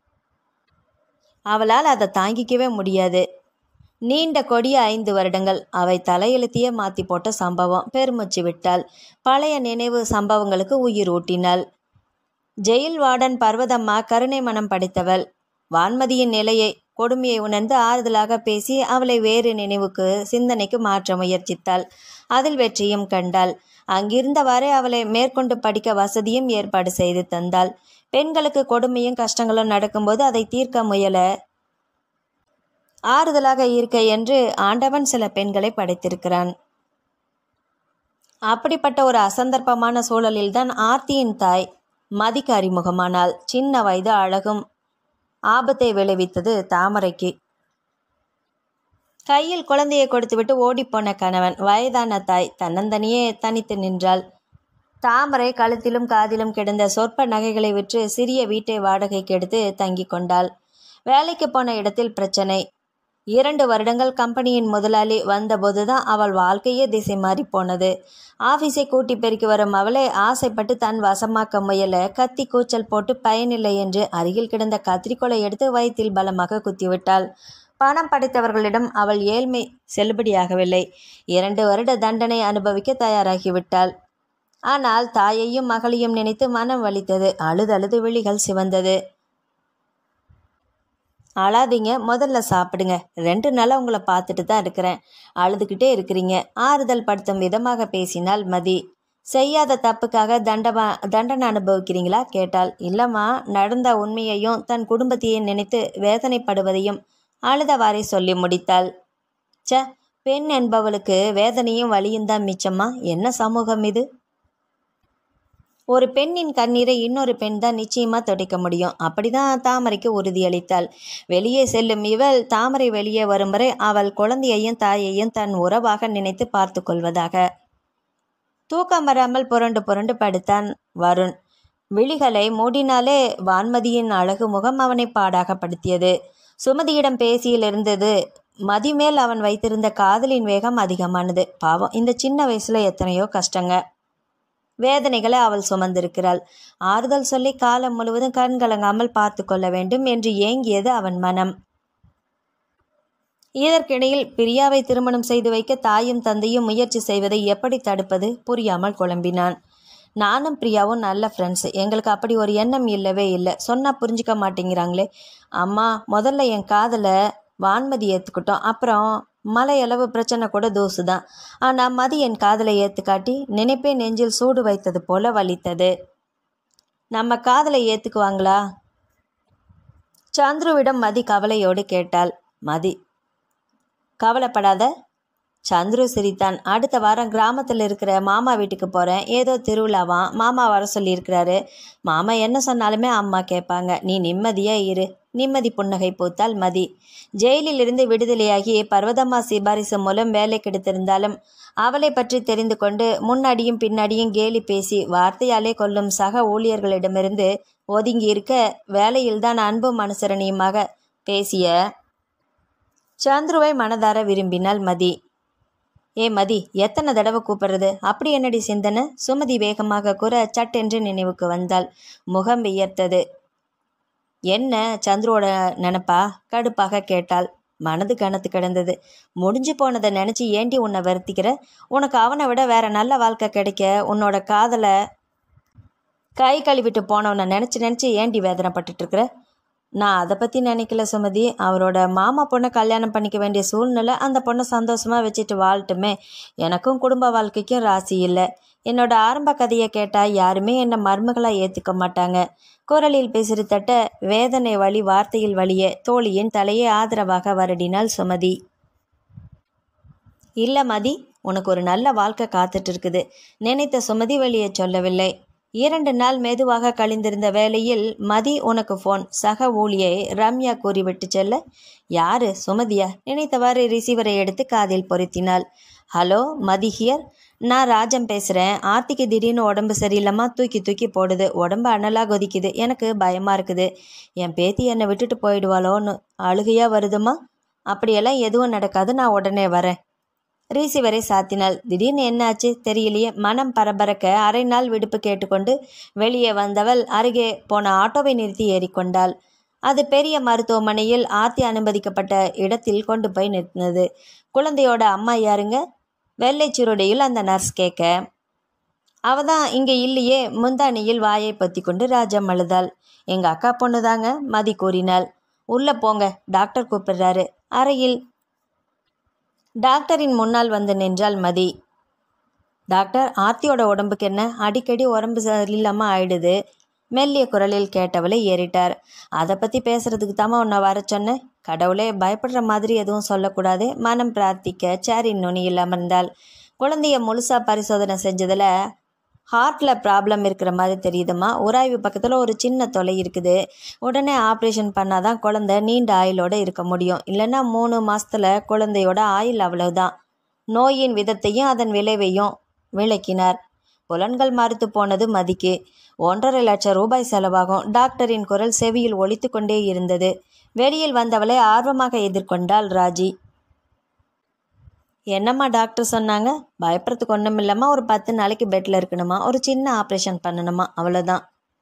அவளால் அதை தாங்கிக்கவே முடியாது நீண்ட கொடிய ஐந்து வருடங்கள் அவை தலையெழுத்தியே மாற்றி போட்ட சம்பவம் பெருமூச்சு விட்டாள் பழைய நினைவு சம்பவங்களுக்கு உயிர் ஊட்டினாள் ஜெயில் வார்டன் பர்வதம்மா கருணை மனம் படைத்தவள் வான்மதியின் நிலையை கொடுமையை உணர்ந்து ஆறுதலாக பேசி அவளை வேறு நினைவுக்கு சிந்தனைக்கு மாற்ற முயற்சித்தாள் அதில் வெற்றியும் கண்டாள் அங்கிருந்தவாறே அவளை மேற்கொண்டு படிக்க வசதியும் ஏற்பாடு செய்து தந்தாள் பெண்களுக்கு கொடுமையும் கஷ்டங்களும் நடக்கும்போது அதை தீர்க்க முயல ஆறுதலாக இருக்க என்று ஆண்டவன் சில பெண்களை படைத்திருக்கிறான் அப்படிப்பட்ட ஒரு அசந்தர்ப்பமான சூழலில்தான் ஆர்த்தியின் தாய் மதிக்கு அறிமுகமானாள் சின்ன வயது அழகும் ஆபத்தை விளைவித்தது தாமரைக்கு கையில் குழந்தையை கொடுத்துவிட்டு ஓடிப்போன கணவன் வயதான தாய் தன்னந்தனியே தனித்து நின்றாள் தாமரை கழுத்திலும் காதிலும் கிடந்த சொற்ப நகைகளை விற்று சிறிய வீட்டை வாடகைக்கு எடுத்து தங்கி கொண்டாள் வேலைக்கு போன இடத்தில் பிரச்சனை இரண்டு வருடங்கள் கம்பெனியின் முதலாளி வந்தபோதுதான் அவள் வாழ்க்கையே திசை மாறி போனது ஆஃபீஸை கூட்டி பெருக்கி வரும் அவளை ஆசைப்பட்டு தன் வசமாக்க முயல கத்தி கூச்சல் போட்டு பயனில்லை என்று அருகில் கிடந்த கத்திரிக்கோலை எடுத்து வயிற்றில் பலமாக குத்திவிட்டாள் பணம் படைத்தவர்களிடம் அவள் ஏழ்மை செல்லுபடியாகவில்லை இரண்டு வருட தண்டனை அனுபவிக்க தயாராகிவிட்டாள் ஆனால் தாயையும் மகளையும் நினைத்து மனம் வலித்தது அழுதழுது விழிகள் சிவந்தது அழாதீங்க முதல்ல சாப்பிடுங்க ரெண்டு நாளாக உங்களை பார்த்துட்டு தான் இருக்கிறேன் அழுதுகிட்டே இருக்கிறீங்க ஆறுதல் படுத்தும் விதமாக பேசினாள் மதி செய்யாத தப்புக்காக தண்டமா தண்டனை அனுபவிக்கிறீங்களா கேட்டாள் இல்லம்மா நடந்த உண்மையையும் தன் குடும்பத்தையும் நினைத்து வேதனைப்படுவதையும் அழுதவாறே சொல்லி முடித்தாள் ச்ச பெண் என்பவளுக்கு வேதனையும் வலியும் தான் மிச்சமா என்ன சமூகம் இது ஒரு பெண்ணின் கண்ணீரை இன்னொரு பெண் தான் நிச்சயமா துடைக்க முடியும் அப்படிதான் தாமரைக்கு உறுதியளித்தாள் வெளியே செல்லும் இவள் தாமரை வெளியே வரும் வரை அவள் குழந்தையையும் தாயையும் தன் உறவாக நினைத்து பார்த்து கொள்வதாக தூக்கம் வராமல் புரண்டு புரண்டு படுத்தான் வருண் விழிகளை மூடினாலே வான்மதியின் அழகு முகம் அவனை பாடாக படுத்தியது சுமதியிடம் பேசியில் இருந்தது மதிமேல் அவன் வைத்திருந்த காதலின் வேகம் அதிகமானது பாவம் இந்த சின்ன வயசுல எத்தனையோ கஷ்டங்க வேதனைகளை அவள் சுமந்திருக்கிறாள் ஆறுதல் சொல்லி காலம் முழுவதும் கண் கலங்காமல் பார்த்து கொள்ள வேண்டும் என்று ஏங்கியது அவன் மனம் இதற்கிடையில் பிரியாவை திருமணம் செய்து வைக்க தாயும் தந்தையும் முயற்சி செய்வதை எப்படி தடுப்பது புரியாமல் குழம்பினான் நானும் பிரியாவும் நல்ல ஃப்ரெண்ட்ஸ் எங்களுக்கு அப்படி ஒரு எண்ணம் இல்லவே இல்லை சொன்னால் புரிஞ்சுக்க மாட்டேங்கிறாங்களே அம்மா முதல்ல என் காதலை வான்மதி ஏற்றுக்கிட்டோம் அப்புறம் மலையளவு பிரச்சனை கூட தூசு தான் ஆனால் மதி என் காதலை ஏற்றுக்காட்டி நினைப்பே நெஞ்சில் சூடு வைத்தது போல வலித்தது நம்ம காதலை ஏற்றுக்குவாங்களா சந்துருவிடம் மதி கவலையோடு கேட்டாள் மதி கவலைப்படாத சந்துரு சிரித்தான் அடுத்த வாரம் கிராமத்தில் இருக்கிற மாமா வீட்டுக்கு போகிறேன் ஏதோ திருவிழாவாம் மாமா வர சொல்லியிருக்கிறாரு மாமா என்ன சொன்னாலுமே அம்மா கேட்பாங்க நீ நிம்மதியாக இரு நிம்மதி புன்னகை பூத்தால் மதி ஜெயிலில் இருந்து விடுதலையாகி பர்வதம்மா சிபாரிசு மூலம் வேலை கிடைத்திருந்தாலும் அவளை பற்றி தெரிந்து கொண்டு முன்னாடியும் பின்னாடியும் கேலி பேசி வார்த்தையாலே கொள்ளும் சக ஊழியர்களிடமிருந்து ஒதுங்கி இருக்க வேலையில்தான் அன்பும் அனுசரணியுமாக பேசிய சந்துருவை மனதார விரும்பினாள் மதி ஏ மதி எத்தனை தடவை கூப்பிடுறது அப்படி என்னடி சிந்தனை சுமதி வேகமாக கூற சட்டென்று நினைவுக்கு வந்தாள் முகம் வியர்த்தது என்ன சந்துருவோட நினப்பா கடுப்பாக கேட்டாள் மனது கனத்து கிடந்தது முடிஞ்சு போனதை நினச்சி ஏண்டி உன்னை வருத்திக்கிற உனக்கு அவனை விட வேற நல்ல வாழ்க்கை கிடைக்க உன்னோட காதலை கை கழுவிட்டு போனவனை நினச்சி நினச்சி ஏண்டி வேதனைப்பட்டுட்டு இருக்கிற நான் அதை பற்றி நினைக்கல சுமதி அவரோட மாமா பொண்ணை கல்யாணம் பண்ணிக்க வேண்டிய சூழ்நிலை அந்த பொண்ணை சந்தோஷமாக வச்சுட்டு வாழட்டுமே எனக்கும் குடும்ப வாழ்க்கைக்கும் ராசி இல்லை என்னோட ஆரம்ப கதையை கேட்டால் யாருமே என்னை மருமகளாக ஏற்றுக்க மாட்டாங்க குரலில் பேசுறு தட்ட வேதனை வழி வார்த்தையில் வழிய தோழியின் தலையை ஆதரவாக வருடினாள் சுமதி இல்லை மதி உனக்கு ஒரு நல்ல வாழ்க்கை காத்துட்டு இருக்குது நினைத்த சுமதி வெளியே சொல்லவில்லை இரண்டு நாள் மெதுவாக கழிந்திருந்த வேளையில் மதி உனக்கு ஃபோன் சக ஊழியை ரம்யா கூறிவிட்டு செல்ல யாரு சுமதியா நினைத்தவாறு ரிசீவரை எடுத்து காதில் பொருத்தினாள் ஹலோ மதி ஹியர் நான் ராஜம் பேசுகிறேன் ஆர்த்திக்கு திடீர்னு உடம்பு சரியில்லாமா தூக்கி தூக்கி போடுது உடம்பு அனலாக கொதிக்குது எனக்கு பயமாக இருக்குது என் பேத்தி என்னை விட்டுட்டு போயிடுவாளோன்னு அழுகையாக வருதுமா அப்படியெல்லாம் எதுவும் நடக்காது நான் உடனே வரேன் ரிசீவரை சாத்தினாள் திடீர்னு என்னாச்சு தெரியலையே மனம் பரபரக்க அரை நாள் விடுப்பு கேட்டுக்கொண்டு வெளியே வந்தவள் அருகே போன ஆட்டோவை நிறுத்தி ஏறிக்கொண்டாள் அது பெரிய மருத்துவமனையில் ஆர்த்தி அனுமதிக்கப்பட்ட இடத்தில் கொண்டு போய் நிறுத்தினது குழந்தையோட அம்மா யாருங்க வெள்ளை சுருடையில் அந்த நர்ஸ் கேட்க அவ தான் இங்கே இல்லையே முந்தானியில் வாயை பற்றி கொண்டு ராஜம் அழுதாள் எங்கள் அக்கா பொண்ணு தாங்க மதி கூறினாள் உள்ளே போங்க டாக்டர் கூப்பிடுறாரு அறையில் டாக்டரின் முன்னால் வந்து நின்றாள் மதி டாக்டர் ஆர்த்தியோட உடம்புக்கு என்ன அடிக்கடி உடம்பு சரியில்லாமல் ஆயிடுது மெல்லிய குரலில் கேட்டவளை ஏறிட்டார் அதை பற்றி பேசுறதுக்கு தாம்மா உன்னை வர சொன்னேன் கடவுளே பயப்படுற மாதிரி எதுவும் சொல்லக்கூடாது மனம் பிரார்த்திக்க சேரின் நுனியில் அமர்ந்தாள் குழந்தைய முழுசாக பரிசோதனை செஞ்சதில் ஹார்ட்டில் ப்ராப்ளம் இருக்கிற மாதிரி தெரியுதுமா உராய்வு பக்கத்தில் ஒரு சின்ன தொலை இருக்குது உடனே ஆப்ரேஷன் பண்ணால் தான் குழந்தை நீண்ட ஆயுளோடு இருக்க முடியும் இல்லைன்னா மூணு மாதத்தில் குழந்தையோட ஆயுள் அவ்வளவுதான் நோயின் விதத்தையும் அதன் விளைவையும் விளக்கினார் புலன்கள் மறுத்து போனது மதிக்கு ஒன்றரை லட்சம் ரூபாய் செலவாகும் டாக்டரின் குரல் செவியில் ஒலித்து கொண்டே இருந்தது வெளியில் வந்தவளை ஆர்வமாக எதிர்கொண்டாள் ராஜி என்னம்மா டாக்டர் சொன்னாங்க பயப்படுறதுக்கு ஒன்றும் இல்லாமல் ஒரு பத்து நாளைக்கு பெட்டில் இருக்கணுமா ஒரு சின்ன ஆப்ரேஷன் பண்ணணுமா அவ்வளோதான்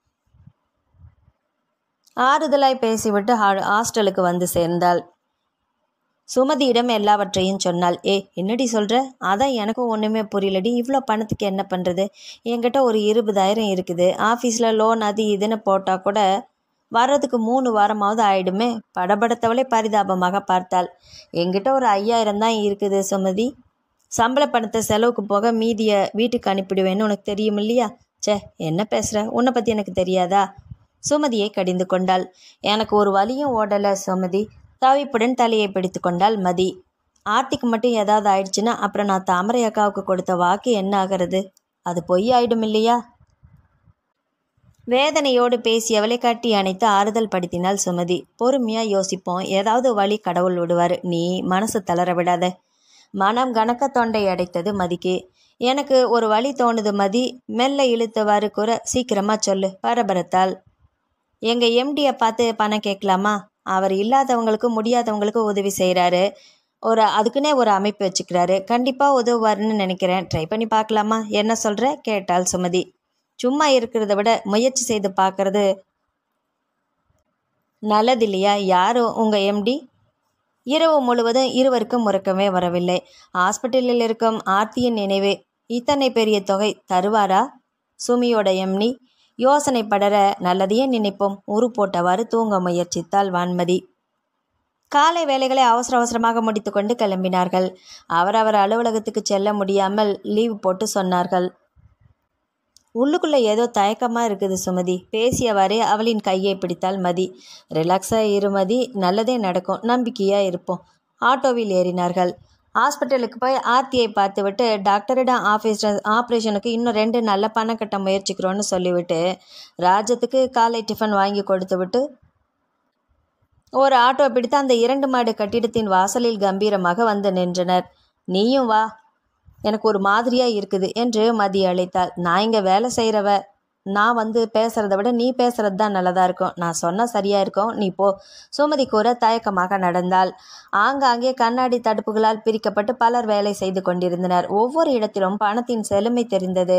ஆறுதலாய் பேசிவிட்டு ஹா- ஹாஸ்டலுக்கு வந்து சேர்ந்தாள் சுமதியிடம் எல்லாவற்றையும் சொன்னாள் ஏ என்னடி சொல்கிற அதான் எனக்கும் ஒன்றுமே புரியலடி இவ்வளோ பணத்துக்கு என்ன பண்ணுறது என்கிட்ட ஒரு இருபதாயிரம் இருக்குது ஆஃபீஸில் லோன் அது இதுன்னு போட்டால் கூட வர்றதுக்கு மூணு வாரமாவது ஆயிடுமே படபடத்தவளை பரிதாபமாக பார்த்தாள் என்கிட்ட ஒரு ஐயாயிரம் தான் இருக்குது சுமதி சம்பள பணத்தை செலவுக்கு போக மீதியை வீட்டுக்கு அனுப்பிடுவேன்னு உனக்கு தெரியும் இல்லையா ச்சே என்ன பேசுகிற உன்னை பற்றி எனக்கு தெரியாதா சுமதியை கடிந்து கொண்டாள் எனக்கு ஒரு வலியும் ஓடலை சுமதி தவிப்புடன் தலையை பிடித்து கொண்டாள் மதி ஆர்த்திக்கு மட்டும் ஏதாவது ஆயிடுச்சுன்னா அப்புறம் நான் தாமரை அக்காவுக்கு கொடுத்த வாக்கு என்ன ஆகிறது அது பொய் ஆயிடும் இல்லையா வேதனையோடு பேசியவளை கட்டி அணைத்து ஆறுதல் படுத்தினாள் சுமதி பொறுமையா யோசிப்போம் ஏதாவது வழி கடவுள் விடுவார் நீ மனசு தளர விடாத மனம் கணக்க தொண்டை அடைத்தது மதிக்கு எனக்கு ஒரு வழி தோணுது மதி மெல்ல இழுத்தவாறு கூற சீக்கிரமா சொல்லு பரபரத்தாள் எங்க எம்டியை பார்த்து பணம் கேட்கலாமா அவர் இல்லாதவங்களுக்கு முடியாதவங்களுக்கு உதவி செய்கிறாரு ஒரு அதுக்குன்னே ஒரு அமைப்பு வச்சுக்கிறாரு கண்டிப்பாக உதவுவாருன்னு நினைக்கிறேன் ட்ரை பண்ணி பார்க்கலாமா என்ன சொல்கிற கேட்டாள் சுமதி சும்மா இருக்கிறத விட முயற்சி செய்து பார்க்கறது நல்லது இல்லையா யார் உங்கள் எம்டி இரவு முழுவதும் இருவருக்கும் உறக்கமே வரவில்லை ஹாஸ்பிட்டலில் இருக்கும் ஆர்த்தியின் நினைவு இத்தனை பெரிய தொகை தருவாரா சுமியோட எம்னி யோசனை படர நல்லதையே நினைப்போம் உரு போட்டவாறு தூங்க முயற்சித்தாள் வான்மதி காலை வேலைகளை அவசர அவசரமாக முடித்துக்கொண்டு கிளம்பினார்கள் அவரவர் அலுவலகத்துக்கு செல்ல முடியாமல் லீவ் போட்டு சொன்னார்கள் உள்ளுக்குள்ள ஏதோ தயக்கமா இருக்குது சுமதி பேசியவாறே அவளின் கையை பிடித்தாள் மதி ரிலாக்ஸா இரு மதி நல்லதே நடக்கும் நம்பிக்கையா இருப்போம் ஆட்டோவில் ஏறினார்கள் ஹாஸ்பிட்டலுக்கு போய் ஆர்த்தியை பார்த்துவிட்டு டாக்டரிடம் ஆஃபீஸ் ஆப்ரேஷனுக்கு இன்னும் ரெண்டு நல்ல பணம் கட்ட முயற்சிக்கிறோன்னு சொல்லிவிட்டு ராஜத்துக்கு காலை டிஃபன் வாங்கி கொடுத்து விட்டு ஒரு ஆட்டோ பிடித்து அந்த இரண்டு மாடு கட்டிடத்தின் வாசலில் கம்பீரமாக வந்து நின்றனர் நீயும் வா எனக்கு ஒரு மாதிரியா இருக்குது என்று மதி அழைத்தாள் நான் இங்க வேலை செய்கிறவ நான் வந்து பேசுறத விட நீ பேசுறது தான் நல்லதா இருக்கும் நான் சொன்னா சரியா இருக்கும் நீ போ சுமதி கூற தயக்கமாக நடந்தாள் ஆங்காங்கே கண்ணாடி தடுப்புகளால் பிரிக்கப்பட்டு பலர் வேலை செய்து கொண்டிருந்தனர் ஒவ்வொரு இடத்திலும் பணத்தின் செழுமை தெரிந்தது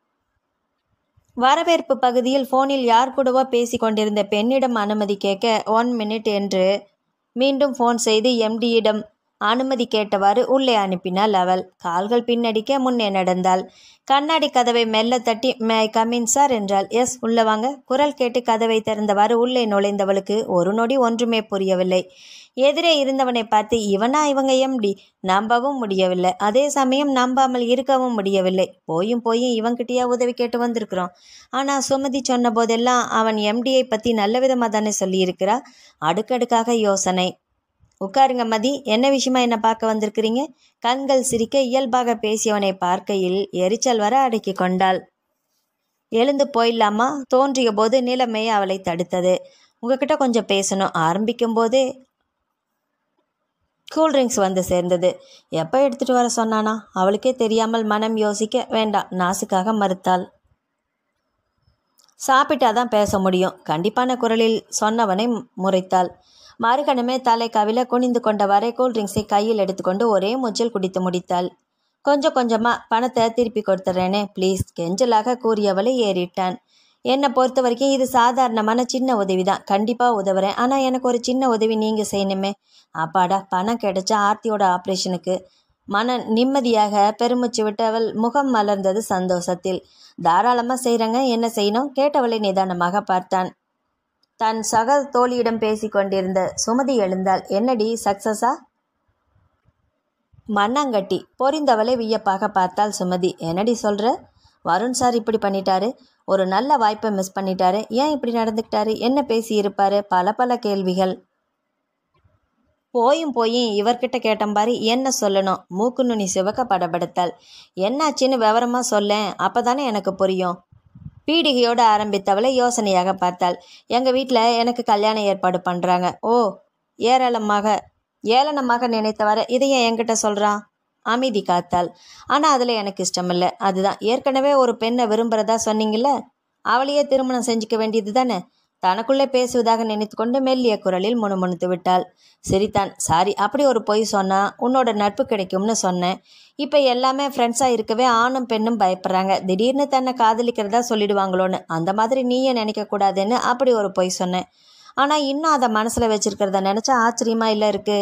வரவேற்பு பகுதியில் போனில் யார் கூடவோ பேசிக் கொண்டிருந்த பெண்ணிடம் அனுமதி கேட்க ஒன் மினிட் என்று மீண்டும் ஃபோன் செய்து எம்டியிடம் அனுமதி கேட்டவாறு உள்ளே அனுப்பினாள் அவள் கால்கள் பின்னடிக்க முன்னே நடந்தாள் கண்ணாடி கதவை மெல்ல தட்டி மே கமின் சார் என்றாள் எஸ் உள்ள வாங்க குரல் கேட்டு கதவை திறந்தவாறு உள்ளே நுழைந்தவளுக்கு ஒரு நொடி ஒன்றுமே புரியவில்லை எதிரே இருந்தவனை பார்த்து இவனா இவங்க எம்டி நம்பவும் முடியவில்லை அதே சமயம் நம்பாமல் இருக்கவும் முடியவில்லை போயும் போயும் இவன்கிட்டயா உதவி கேட்டு வந்திருக்கிறோம் ஆனா சுமதி சொன்ன போதெல்லாம் அவன் எம்டியை பத்தி நல்ல விதமா தானே சொல்லியிருக்கிறா அடுக்கடுக்காக யோசனை உட்காருங்க மதி என்ன விஷயமா என்ன பார்க்க வந்திருக்கிறீங்க கண்கள் சிரிக்க இயல்பாக பேசியவனை பார்க்கையில் எரிச்சல் வர அடக்கி கொண்டாள் எழுந்து போயிடலாமா தோன்றிய போது நிலைமை அவளை தடுத்தது உங்ககிட்ட கொஞ்சம் பேசணும் ஆரம்பிக்கும் போதே கூல்ட்ரிங்க்ஸ் வந்து சேர்ந்தது எப்போ எடுத்துட்டு வர சொன்னானா அவளுக்கே தெரியாமல் மனம் யோசிக்க வேண்டாம் நாசுக்காக மறுத்தாள் சாப்பிட்டாதான் பேச முடியும் கண்டிப்பான குரலில் சொன்னவனை முறைத்தாள் மறுகணமே தலை கவில குனிந்து கொண்டவாறே கூல்ட்ரிங்க்ஸை கையில் எடுத்துக்கொண்டு ஒரே மூச்சில் குடித்து முடித்தாள் கொஞ்சம் கொஞ்சமா பணத்தை திருப்பி கொடுத்துட்றேனே ப்ளீஸ் கெஞ்சலாக கூறியவளை ஏறிட்டான் என்னை பொறுத்த வரைக்கும் இது சாதாரணமான சின்ன உதவி தான் கண்டிப்பாக உதவுறேன் ஆனால் எனக்கு ஒரு சின்ன உதவி நீங்கள் செய்யணுமே அப்பாடா பணம் கிடைச்சா ஆர்த்தியோட ஆப்ரேஷனுக்கு மன நிம்மதியாக பெருமூச்சு விட்டு அவள் முகம் மலர்ந்தது சந்தோஷத்தில் தாராளமாக செய்கிறங்க என்ன செய்யணும் கேட்டவளை நிதானமாக பார்த்தான் தன் சக தோழியிடம் பேசிக் கொண்டிருந்த சுமதி எழுந்தாள் என்னடி சக்சஸா மண்ணாங்கட்டி பொரிந்தவளை வியப்பாக பார்த்தாள் சுமதி என்னடி சொல்ற வருண் சார் இப்படி பண்ணிட்டாரு ஒரு நல்ல வாய்ப்பை மிஸ் பண்ணிட்டாரு ஏன் இப்படி நடந்துக்கிட்டாரு என்ன பேசி இருப்பாரு பல பல கேள்விகள் போயும் போயும் இவர்கிட்ட கேட்டேன் பாரு என்ன சொல்லணும் மூக்கு நுனி சிவக்க படபடுத்தாள் என்னாச்சுன்னு விவரமா சொல்லேன் அப்பதானே எனக்கு புரியும் பீடிகையோடு ஆரம்பித்தவளை யோசனையாக பார்த்தாள் எங்கள் வீட்டில் எனக்கு கல்யாண ஏற்பாடு பண்ணுறாங்க ஓ ஏராளமாக ஏளனமாக நினைத்தவரை இதையும் என்கிட்ட சொல்கிறான் அமைதி காத்தாள் ஆனால் அதில் எனக்கு இஷ்டமில்லை அதுதான் ஏற்கனவே ஒரு பெண்ணை விரும்புகிறதா சொன்னீங்கல்ல அவளையே திருமணம் செஞ்சுக்க வேண்டியது தானே தனக்குள்ளே பேசுவதாக நினைத்து கொண்டு மெல்லிய குரலில் முணுமுணுத்து விட்டாள் சிரித்தான் சாரி அப்படி ஒரு பொய் சொன்னா உன்னோட நட்பு கிடைக்கும்னு சொன்னேன் இப்போ எல்லாமே ஃப்ரெண்ட்ஸாக இருக்கவே ஆணும் பெண்ணும் பயப்படுறாங்க திடீர்னு தன்னை காதலிக்கிறதா சொல்லிடுவாங்களோன்னு அந்த மாதிரி நீயே நினைக்கக்கூடாதுன்னு அப்படி ஒரு பொய் சொன்னேன் ஆனால் இன்னும் அதை மனசில் வச்சிருக்கிறத நினச்சா ஆச்சரியமா இல்லை இருக்கு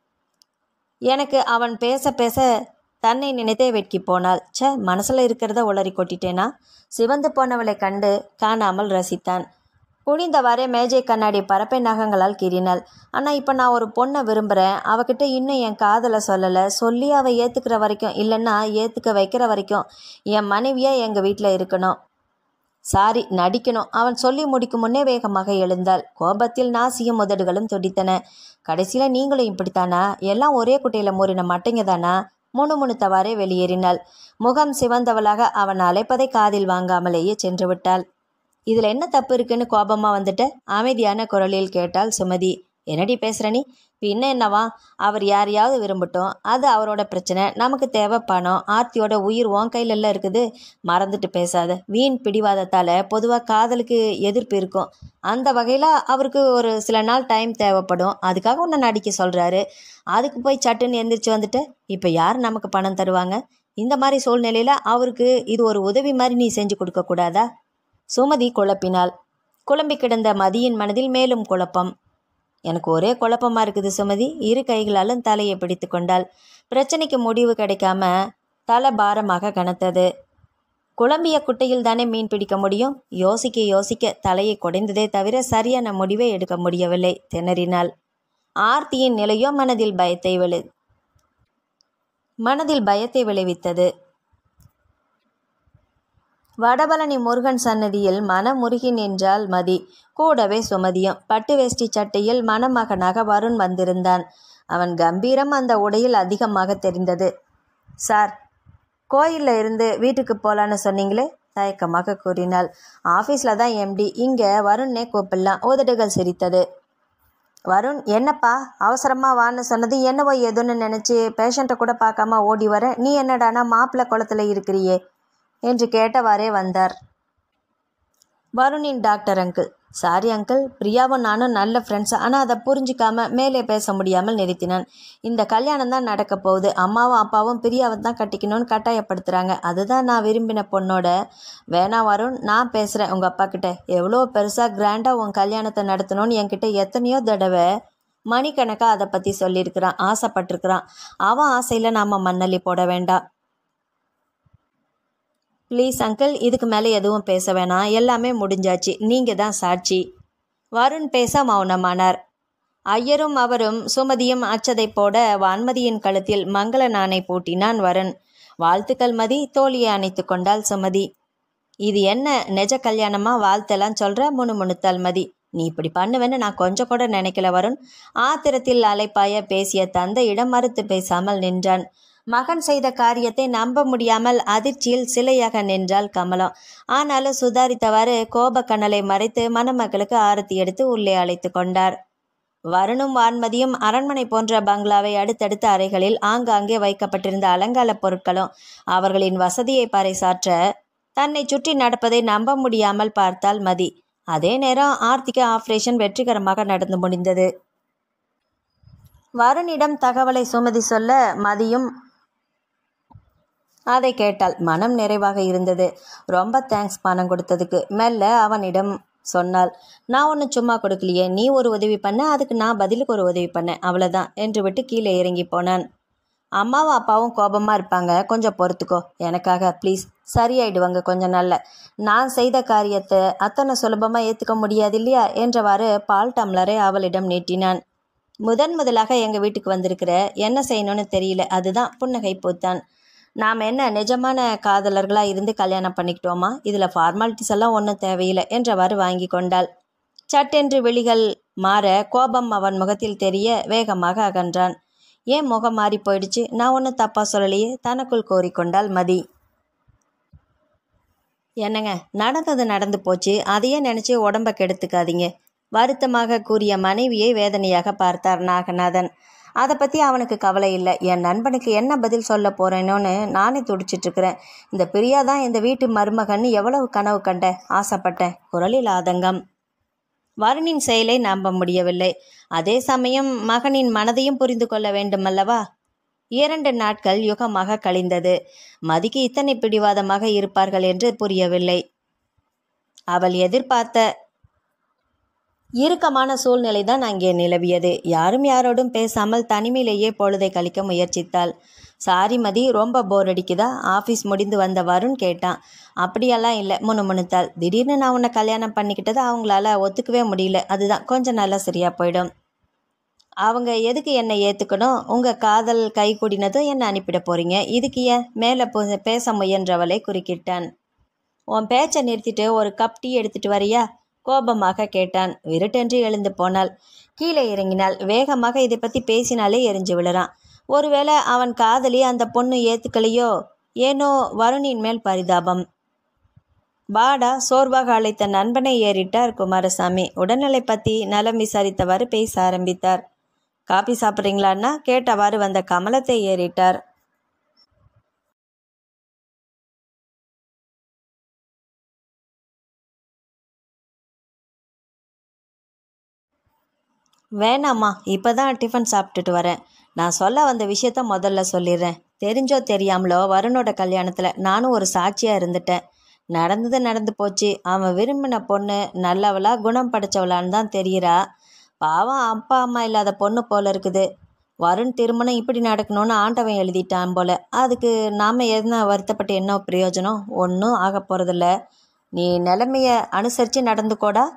எனக்கு அவன் பேச பேச தன்னை நினைத்தே வெட்கி போனாள் ச்சே மனசில் இருக்கிறத உளறி கொட்டிட்டேனா சிவந்து போனவளை கண்டு காணாமல் ரசித்தான் குனிந்தவாறே மேஜை கண்ணாடி பரப்பை நகங்களால் கீறினாள் ஆனால் இப்போ நான் ஒரு பொண்ணை விரும்புகிறேன் அவகிட்ட இன்னும் என் காதலை சொல்லலை சொல்லி அவள் ஏற்றுக்கிற வரைக்கும் இல்லைன்னா ஏற்றுக்க வைக்கிற வரைக்கும் என் மனைவியாக எங்கள் வீட்டில் இருக்கணும் சாரி நடிக்கணும் அவன் சொல்லி முடிக்கும் முன்னே வேகமாக எழுந்தாள் கோபத்தில் நாசியும் உதடுகளும் துடித்தன கடைசியில் நீங்களும் இப்படித்தானா எல்லாம் ஒரே குட்டையில் மூறின மட்டைங்க தானா முணுமுணுத்தவாறே வெளியேறினாள் முகம் சிவந்தவளாக அவன் அழைப்பதை காதில் வாங்காமலேயே சென்று விட்டாள் இதில் என்ன தப்பு இருக்குன்னு கோபமா வந்துட்ட அமைதியான குரலில் கேட்டாள் சுமதி என்னடி பேசுற நீ பின்ன என்னவா அவர் யாரையாவது விரும்பட்டும் அது அவரோட பிரச்சனை நமக்கு தேவை பணம் ஆர்த்தியோட உயிர் உன் கையிலெல்லாம் இருக்குது மறந்துட்டு பேசாத வீண் பிடிவாதத்தால் பொதுவாக காதலுக்கு எதிர்ப்பு இருக்கும் அந்த வகையில் அவருக்கு ஒரு சில நாள் டைம் தேவைப்படும் அதுக்காக உன்னை நடிக்க சொல்கிறாரு அதுக்கு போய் சட்டுன்னு எந்திரிச்சு வந்துட்டு இப்போ யார் நமக்கு பணம் தருவாங்க இந்த மாதிரி சூழ்நிலையில் அவருக்கு இது ஒரு உதவி மாதிரி நீ செஞ்சு கொடுக்கக்கூடாதா சுமதி குழப்பினாள் குழம்பி கிடந்த மதியின் மனதில் மேலும் குழப்பம் எனக்கு ஒரே குழப்பமா இருக்குது சுமதி இரு கைகளாலும் தலையை பிடித்து கொண்டாள் பிரச்சனைக்கு முடிவு கிடைக்காம தலை பாரமாக கனத்தது குழம்பிய குட்டையில் தானே மீன் பிடிக்க முடியும் யோசிக்க யோசிக்க தலையை குடைந்ததே தவிர சரியான முடிவை எடுக்க முடியவில்லை திணறினாள் ஆர்த்தியின் நிலையோ மனதில் பயத்தை விளை மனதில் பயத்தை விளைவித்தது வடபழனி முருகன் சன்னதியில் மனமுருகி நின்றாள் மதி கூடவே சுமதியும் பட்டு வேஷ்டி சட்டையில் மணமகனாக வருண் வந்திருந்தான் அவன் கம்பீரம் அந்த உடையில் அதிகமாக தெரிந்தது சார் கோயிலில் இருந்து வீட்டுக்கு போகலான்னு சொன்னீங்களே தயக்கமாக கூறினாள் ஆஃபீஸில் தான் எம்டி இங்கே வருண்ணே கூப்பிடலாம் உதடுகள் சிரித்தது வருண் என்னப்பா அவசரமாக வான்னு சொன்னது என்னவோ ஏதோன்னு நினச்சி பேஷண்ட்டை கூட பார்க்காம ஓடி வர நீ என்னடானா மாப்பிள்ளை குளத்துல இருக்கிறியே என்று கேட்டவாறே வந்தார் வருணின் டாக்டர் அங்கிள் சாரி அங்கிள் பிரியாவும் நானும் நல்ல ஃப்ரெண்ட்ஸ் ஆனால் அதை புரிஞ்சிக்காம மேலே பேச முடியாமல் நிறுத்தினான் இந்த கல்யாணம் தான் நடக்க போகுது அம்மாவும் அப்பாவும் பிரியாவை தான் கட்டிக்கணும்னு கட்டாயப்படுத்துகிறாங்க அதுதான் நான் விரும்பின பொண்ணோட வேணா வருண் நான் பேசுகிறேன் உங்கள் அப்பா கிட்ட எவ்வளோ பெருசாக கிராண்டாக உன் கல்யாணத்தை நடத்தணும்னு என்கிட்ட எத்தனையோ தடவை மணிக்கணக்காக அதை பற்றி சொல்லியிருக்கிறான் ஆசைப்பட்டிருக்கிறான் அவன் ஆசையில் நாம் மண்ணள்ளி போட வேண்டாம் ப்ளீஸ் அங்கிள் இதுக்கு மேலே எதுவும் பேச வேணாம் எல்லாமே முடிஞ்சாச்சு நீங்கள் தான் சாட்சி வருண் பேச மௌனமானார் ஐயரும் அவரும் சுமதியும் அச்சதை போட வான்மதியின் கழுத்தில் மங்கள நாணை பூட்டினான் வருண் வாழ்த்துக்கள் மதி தோழியை அணைத்து கொண்டாள் சுமதி இது என்ன நெஜ கல்யாணமா வாழ்த்தெல்லாம் சொல்ற முணுமுணுத்தாள் மதி நீ இப்படி பண்ணுவேன்னு நான் கொஞ்சம் கூட நினைக்கல வருண் ஆத்திரத்தில் அலைப்பாய பேசிய தந்தையிடம் மறுத்து பேசாமல் நின்றான் மகன் செய்த காரியத்தை நம்ப முடியாமல் அதிர்ச்சியில் சிலையாக நின்றாள் கமலம் ஆனாலும் சுதாரித்தவாறு கோபக்கண்ணலை மறைத்து மணமக்களுக்கு ஆரத்தி எடுத்து உள்ளே அழைத்து கொண்டார் வருணும் வான்மதியும் அரண்மனை போன்ற பங்களாவை அடுத்தடுத்த அறைகளில் ஆங்காங்கே வைக்கப்பட்டிருந்த அலங்கார பொருட்களும் அவர்களின் வசதியை பறைசாற்ற தன்னை சுற்றி நடப்பதை நம்ப முடியாமல் பார்த்தாள் மதி அதே நேரம் ஆர்த்திக ஆபரேஷன் வெற்றிகரமாக நடந்து முடிந்தது வருணிடம் தகவலை சுமதி சொல்ல மதியும் அதை கேட்டால் மனம் நிறைவாக இருந்தது ரொம்ப தேங்க்ஸ் பணம் கொடுத்ததுக்கு மெல்ல அவனிடம் சொன்னாள் நான் ஒன்றும் சும்மா கொடுக்கலையே நீ ஒரு உதவி பண்ண அதுக்கு நான் பதிலுக்கு ஒரு உதவி பண்ணேன் அவ்வளோதான் என்று விட்டு கீழே இறங்கி போனான் அம்மாவும் அப்பாவும் கோபமாக இருப்பாங்க கொஞ்சம் பொறுத்துக்கோ எனக்காக ப்ளீஸ் சரியாயிடுவாங்க கொஞ்சம் நல்ல நான் செய்த காரியத்தை அத்தனை சுலபமாக ஏற்றுக்க முடியாது இல்லையா என்றவாறு பால் டம்ளரை அவளிடம் நீட்டினான் முதன் முதலாக எங்கள் வீட்டுக்கு வந்திருக்கிற என்ன செய்யணும்னு தெரியல அதுதான் புன்னகை பூத்தான் நாம் என்ன நிஜமான காதலர்களாக இருந்து கல்யாணம் பண்ணிக்கிட்டோமா இதில் ஃபார்மாலிட்டிஸ் எல்லாம் ஒன்றும் தேவையில்லை என்றவாறு வாங்கி கொண்டாள் சட்டென்று விழிகள் மாற கோபம் அவன் முகத்தில் தெரிய வேகமாக அகன்றான் ஏன் முகம் மாறி போயிடுச்சு நான் ஒன்றும் தப்பாக சொல்லலையே தனக்குள் கோரிக்கொண்டாள் மதி என்னங்க நடந்தது நடந்து போச்சு அதையே நினச்சி உடம்ப கெடுத்துக்காதீங்க வருத்தமாக கூறிய மனைவியை வேதனையாக பார்த்தார் நாகநாதன் அதை பற்றி அவனுக்கு கவலை இல்லை என் நண்பனுக்கு என்ன பதில் சொல்ல போறேனோன்னு நானே துடிச்சிட்டு இருக்கிறேன் இந்த பிரியா தான் இந்த வீட்டு மருமகன்னு எவ்வளவு கனவு கண்டேன் ஆசைப்பட்டேன் குரலில் ஆதங்கம் வருணின் செயலை நம்ப முடியவில்லை அதே சமயம் மகனின் மனதையும் புரிந்து கொள்ள வேண்டுமல்லவா இரண்டு நாட்கள் யுகமாக கழிந்தது மதிக்கு இத்தனை பிடிவாதமாக இருப்பார்கள் என்று புரியவில்லை அவள் எதிர்பார்த்த இறுக்கமான சூழ்நிலை தான் அங்கே நிலவியது யாரும் யாரோடும் பேசாமல் தனிமையிலேயே பொழுதை கழிக்க முயற்சித்தாள் சாரி மதி ரொம்ப போர் அடிக்குதா ஆஃபீஸ் முடிந்து வந்த வருண் கேட்டான் அப்படியெல்லாம் இல்லை முணுமுணுத்தாள் திடீர்னு நான் உன்னை கல்யாணம் பண்ணிக்கிட்டதை அவங்களால ஒத்துக்கவே முடியல அதுதான் கொஞ்சம் நல்லா சரியா போயிடும் அவங்க எதுக்கு என்னை ஏற்றுக்கணும் உங்கள் காதல் கை கூடினதும் என்னை அனுப்பிட போறீங்க இதுக்கு ஏன் மேலே போ- பேச முயன்றவளை குறுக்கிட்டான் உன் பேச்சை நிறுத்திட்டு ஒரு கப் டீ எடுத்துட்டு வரியா கோபமாக கேட்டான் விருட்டென்று எழுந்து போனாள் கீழே இறங்கினாள் வேகமாக இதை பற்றி பேசினாலே எரிஞ்சு விழறான் ஒருவேளை அவன் காதலி அந்த பொண்ணு ஏத்துக்கலையோ ஏனோ வருணின் மேல் பரிதாபம் பாடா சோர்வாக அழைத்த நண்பனை ஏறிட்டார் குமாரசாமி உடல்நிலை பற்றி நலம் விசாரித்தவாறு பேச ஆரம்பித்தார் காபி சாப்பிட்றீங்களான்னா கேட்டவாறு வந்த கமலத்தை ஏறிட்டார் வேணாம்மா இப்போ தான் டிஃபன் சாப்பிட்டுட்டு வரேன் நான் சொல்ல வந்த விஷயத்த முதல்ல சொல்லிடுறேன் தெரிஞ்சோ தெரியாமலோ வருணோட கல்யாணத்தில் நானும் ஒரு சாட்சியாக இருந்துட்டேன் நடந்தது நடந்து போச்சு அவன் விரும்பின பொண்ணு நல்லவளா குணம் படைச்சவளான்னு தான் தெரிகிறா பாவம் அப்பா அம்மா இல்லாத பொண்ணு போல இருக்குது வருண் திருமணம் இப்படி நடக்கணும்னு ஆண்டவன் எழுதிட்டான் போல அதுக்கு நாம் என்ன வருத்தப்பட்டு என்ன பிரயோஜனம் ஒன்றும் ஆக போகிறதில்ல நீ நிலைமைய அனுசரித்து நடந்துக்கோடா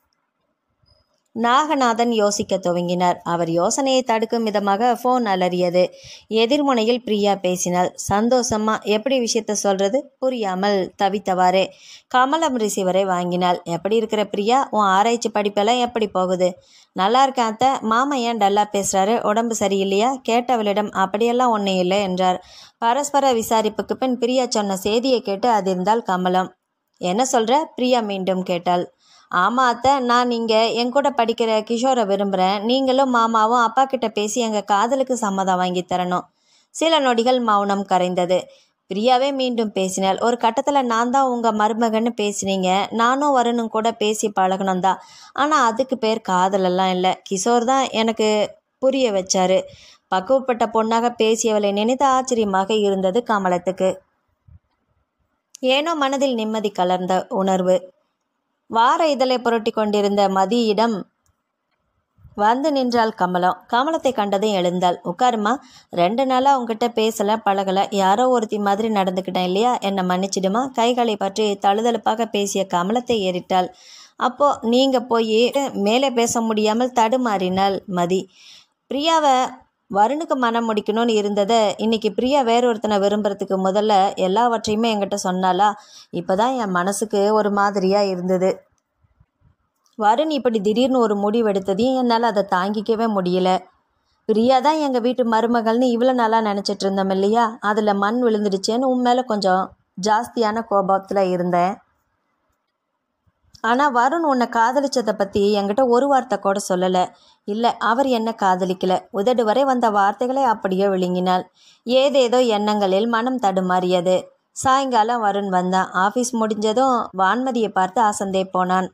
நாகநாதன் யோசிக்க துவங்கினார் அவர் யோசனையை தடுக்கும் விதமாக ஃபோன் அலறியது எதிர்முனையில் பிரியா பேசினாள் சந்தோஷமா எப்படி விஷயத்த சொல்றது புரியாமல் தவித்தவாறே கமலம் ரிசீவரை வாங்கினாள் எப்படி இருக்கிற பிரியா உன் ஆராய்ச்சி படிப்பெல்லாம் எப்படி போகுது நல்லா இருக்கேன் அத்தை மாமா ஏன் டல்லா பேசுறாரு உடம்பு சரியில்லையா கேட்டவளிடம் அப்படியெல்லாம் ஒன்றும் இல்லை என்றார் பரஸ்பர விசாரிப்புக்கு பின் பிரியா சொன்ன செய்தியை கேட்டு அதிர்ந்தாள் கமலம் என்ன சொல்ற பிரியா மீண்டும் கேட்டாள் ஆமா அத்தை நான் இங்கே என் கூட படிக்கிற கிஷோரை விரும்புகிறேன் நீங்களும் மாமாவும் அப்பா கிட்ட பேசி எங்கள் காதலுக்கு சம்மதம் வாங்கி தரணும் சில நொடிகள் மௌனம் கரைந்தது பிரியாவே மீண்டும் பேசினாள் ஒரு கட்டத்தில் நான் தான் உங்கள் மருமகன்னு பேசினீங்க நானும் வரணும் கூட பேசி பழகணும் தான் ஆனால் அதுக்கு பேர் காதலெல்லாம் இல்லை கிஷோர் தான் எனக்கு புரிய வச்சாரு பக்குவப்பட்ட பொண்ணாக பேசியவளை நினைத்து ஆச்சரியமாக இருந்தது கமலத்துக்கு ஏனோ மனதில் நிம்மதி கலர்ந்த உணர்வு வார இதழை புரட்டி கொண்டிருந்த மதியிடம் வந்து நின்றாள் கமலம் கமலத்தை கண்டதும் எழுந்தாள் உட்காருமா ரெண்டு நாளாக உங்ககிட்ட பேசலை பழகலை யாரோ ஒருத்தி மாதிரி நடந்துக்கிட்டேன் இல்லையா என்னை மன்னிச்சிடுமா கைகளை பற்றி தழுதழுப்பாக பேசிய கமலத்தை ஏறிட்டாள் அப்போ நீங்கள் போய் மேலே பேச முடியாமல் தடுமாறினாள் மதி பிரியாவை வருணுக்கு மனம் முடிக்கணும்னு இருந்ததை இன்னைக்கு பிரியா வேறொருத்தனை விரும்புறதுக்கு முதல்ல எல்லாவற்றையுமே என்கிட்ட சொன்னாலா இப்போதான் என் மனசுக்கு ஒரு மாதிரியாக இருந்தது வருண் இப்படி திடீர்னு ஒரு முடிவு எடுத்ததையும் என்னால் அதை தாங்கிக்கவே முடியல பிரியா தான் எங்கள் வீட்டு மருமகள்னு இவ்வளோ நாளாக நினச்சிட்டு இருந்தோம் இல்லையா அதில் மண் விழுந்துடுச்சேன்னு உன் மேலே கொஞ்சம் ஜாஸ்தியான கோபத்தில் இருந்தேன் ஆனால் வருண் உன்னை காதலிச்சதை பற்றி என்கிட்ட ஒரு வார்த்தை கூட சொல்லலை இல்லை அவர் என்ன காதலிக்கல உதடு வரை வந்த வார்த்தைகளை அப்படியே விழுங்கினாள் ஏதேதோ எண்ணங்களில் மனம் தடுமாறியது சாயங்காலம் வருண் வந்தான் ஆஃபீஸ் முடிஞ்சதும் வான்மதியை பார்த்து அசந்தே போனான்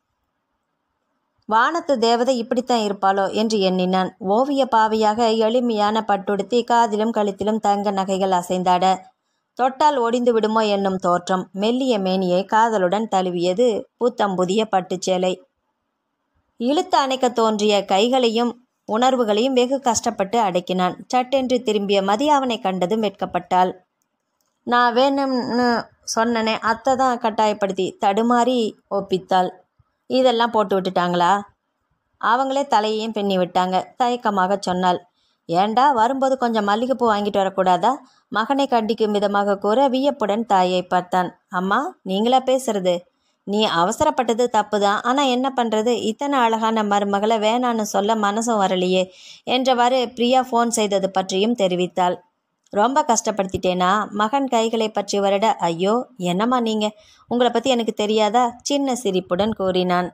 வானத்து தேவதை இப்படித்தான் இருப்பாளோ என்று எண்ணினான் ஓவிய பாவையாக எளிமையான பட்டுடுத்தி காதிலும் கழுத்திலும் தங்க நகைகள் அசைந்தாட தொட்டால் ஒடிந்து விடுமோ என்னும் தோற்றம் மெல்லிய மேனியை காதலுடன் தழுவியது புத்தம் புதிய பட்டுச்சேலை இழுத்து அணைக்க தோன்றிய கைகளையும் உணர்வுகளையும் வெகு கஷ்டப்பட்டு அடக்கினான் சட்டென்று திரும்பிய மதி அவனை கண்டதும் வெட்கப்பட்டாள் நான் வேணும்னு சொன்னனே அத்தை தான் கட்டாயப்படுத்தி தடுமாறி ஒப்பித்தாள் இதெல்லாம் போட்டு விட்டுட்டாங்களா அவங்களே தலையையும் பின்னி விட்டாங்க தயக்கமாக சொன்னாள் ஏண்டா வரும்போது கொஞ்சம் மல்லிகைப்பூ வாங்கிட்டு வரக்கூடாதா மகனை கண்டிக்கும் விதமாக கூற வியப்புடன் தாயை பார்த்தான் அம்மா நீங்களா பேசுறது நீ அவசரப்பட்டது தப்பு தான் ஆனால் என்ன பண்ணுறது இத்தனை அழகான மருமகளை வேணான்னு சொல்ல மனசும் வரலையே என்றவாறு பிரியா ஃபோன் செய்தது பற்றியும் தெரிவித்தாள் ரொம்ப கஷ்டப்படுத்திட்டேனா மகன் கைகளை பற்றி வருட ஐயோ என்னம்மா நீங்கள் உங்களை பற்றி எனக்கு தெரியாதா சின்ன சிரிப்புடன் கூறினான்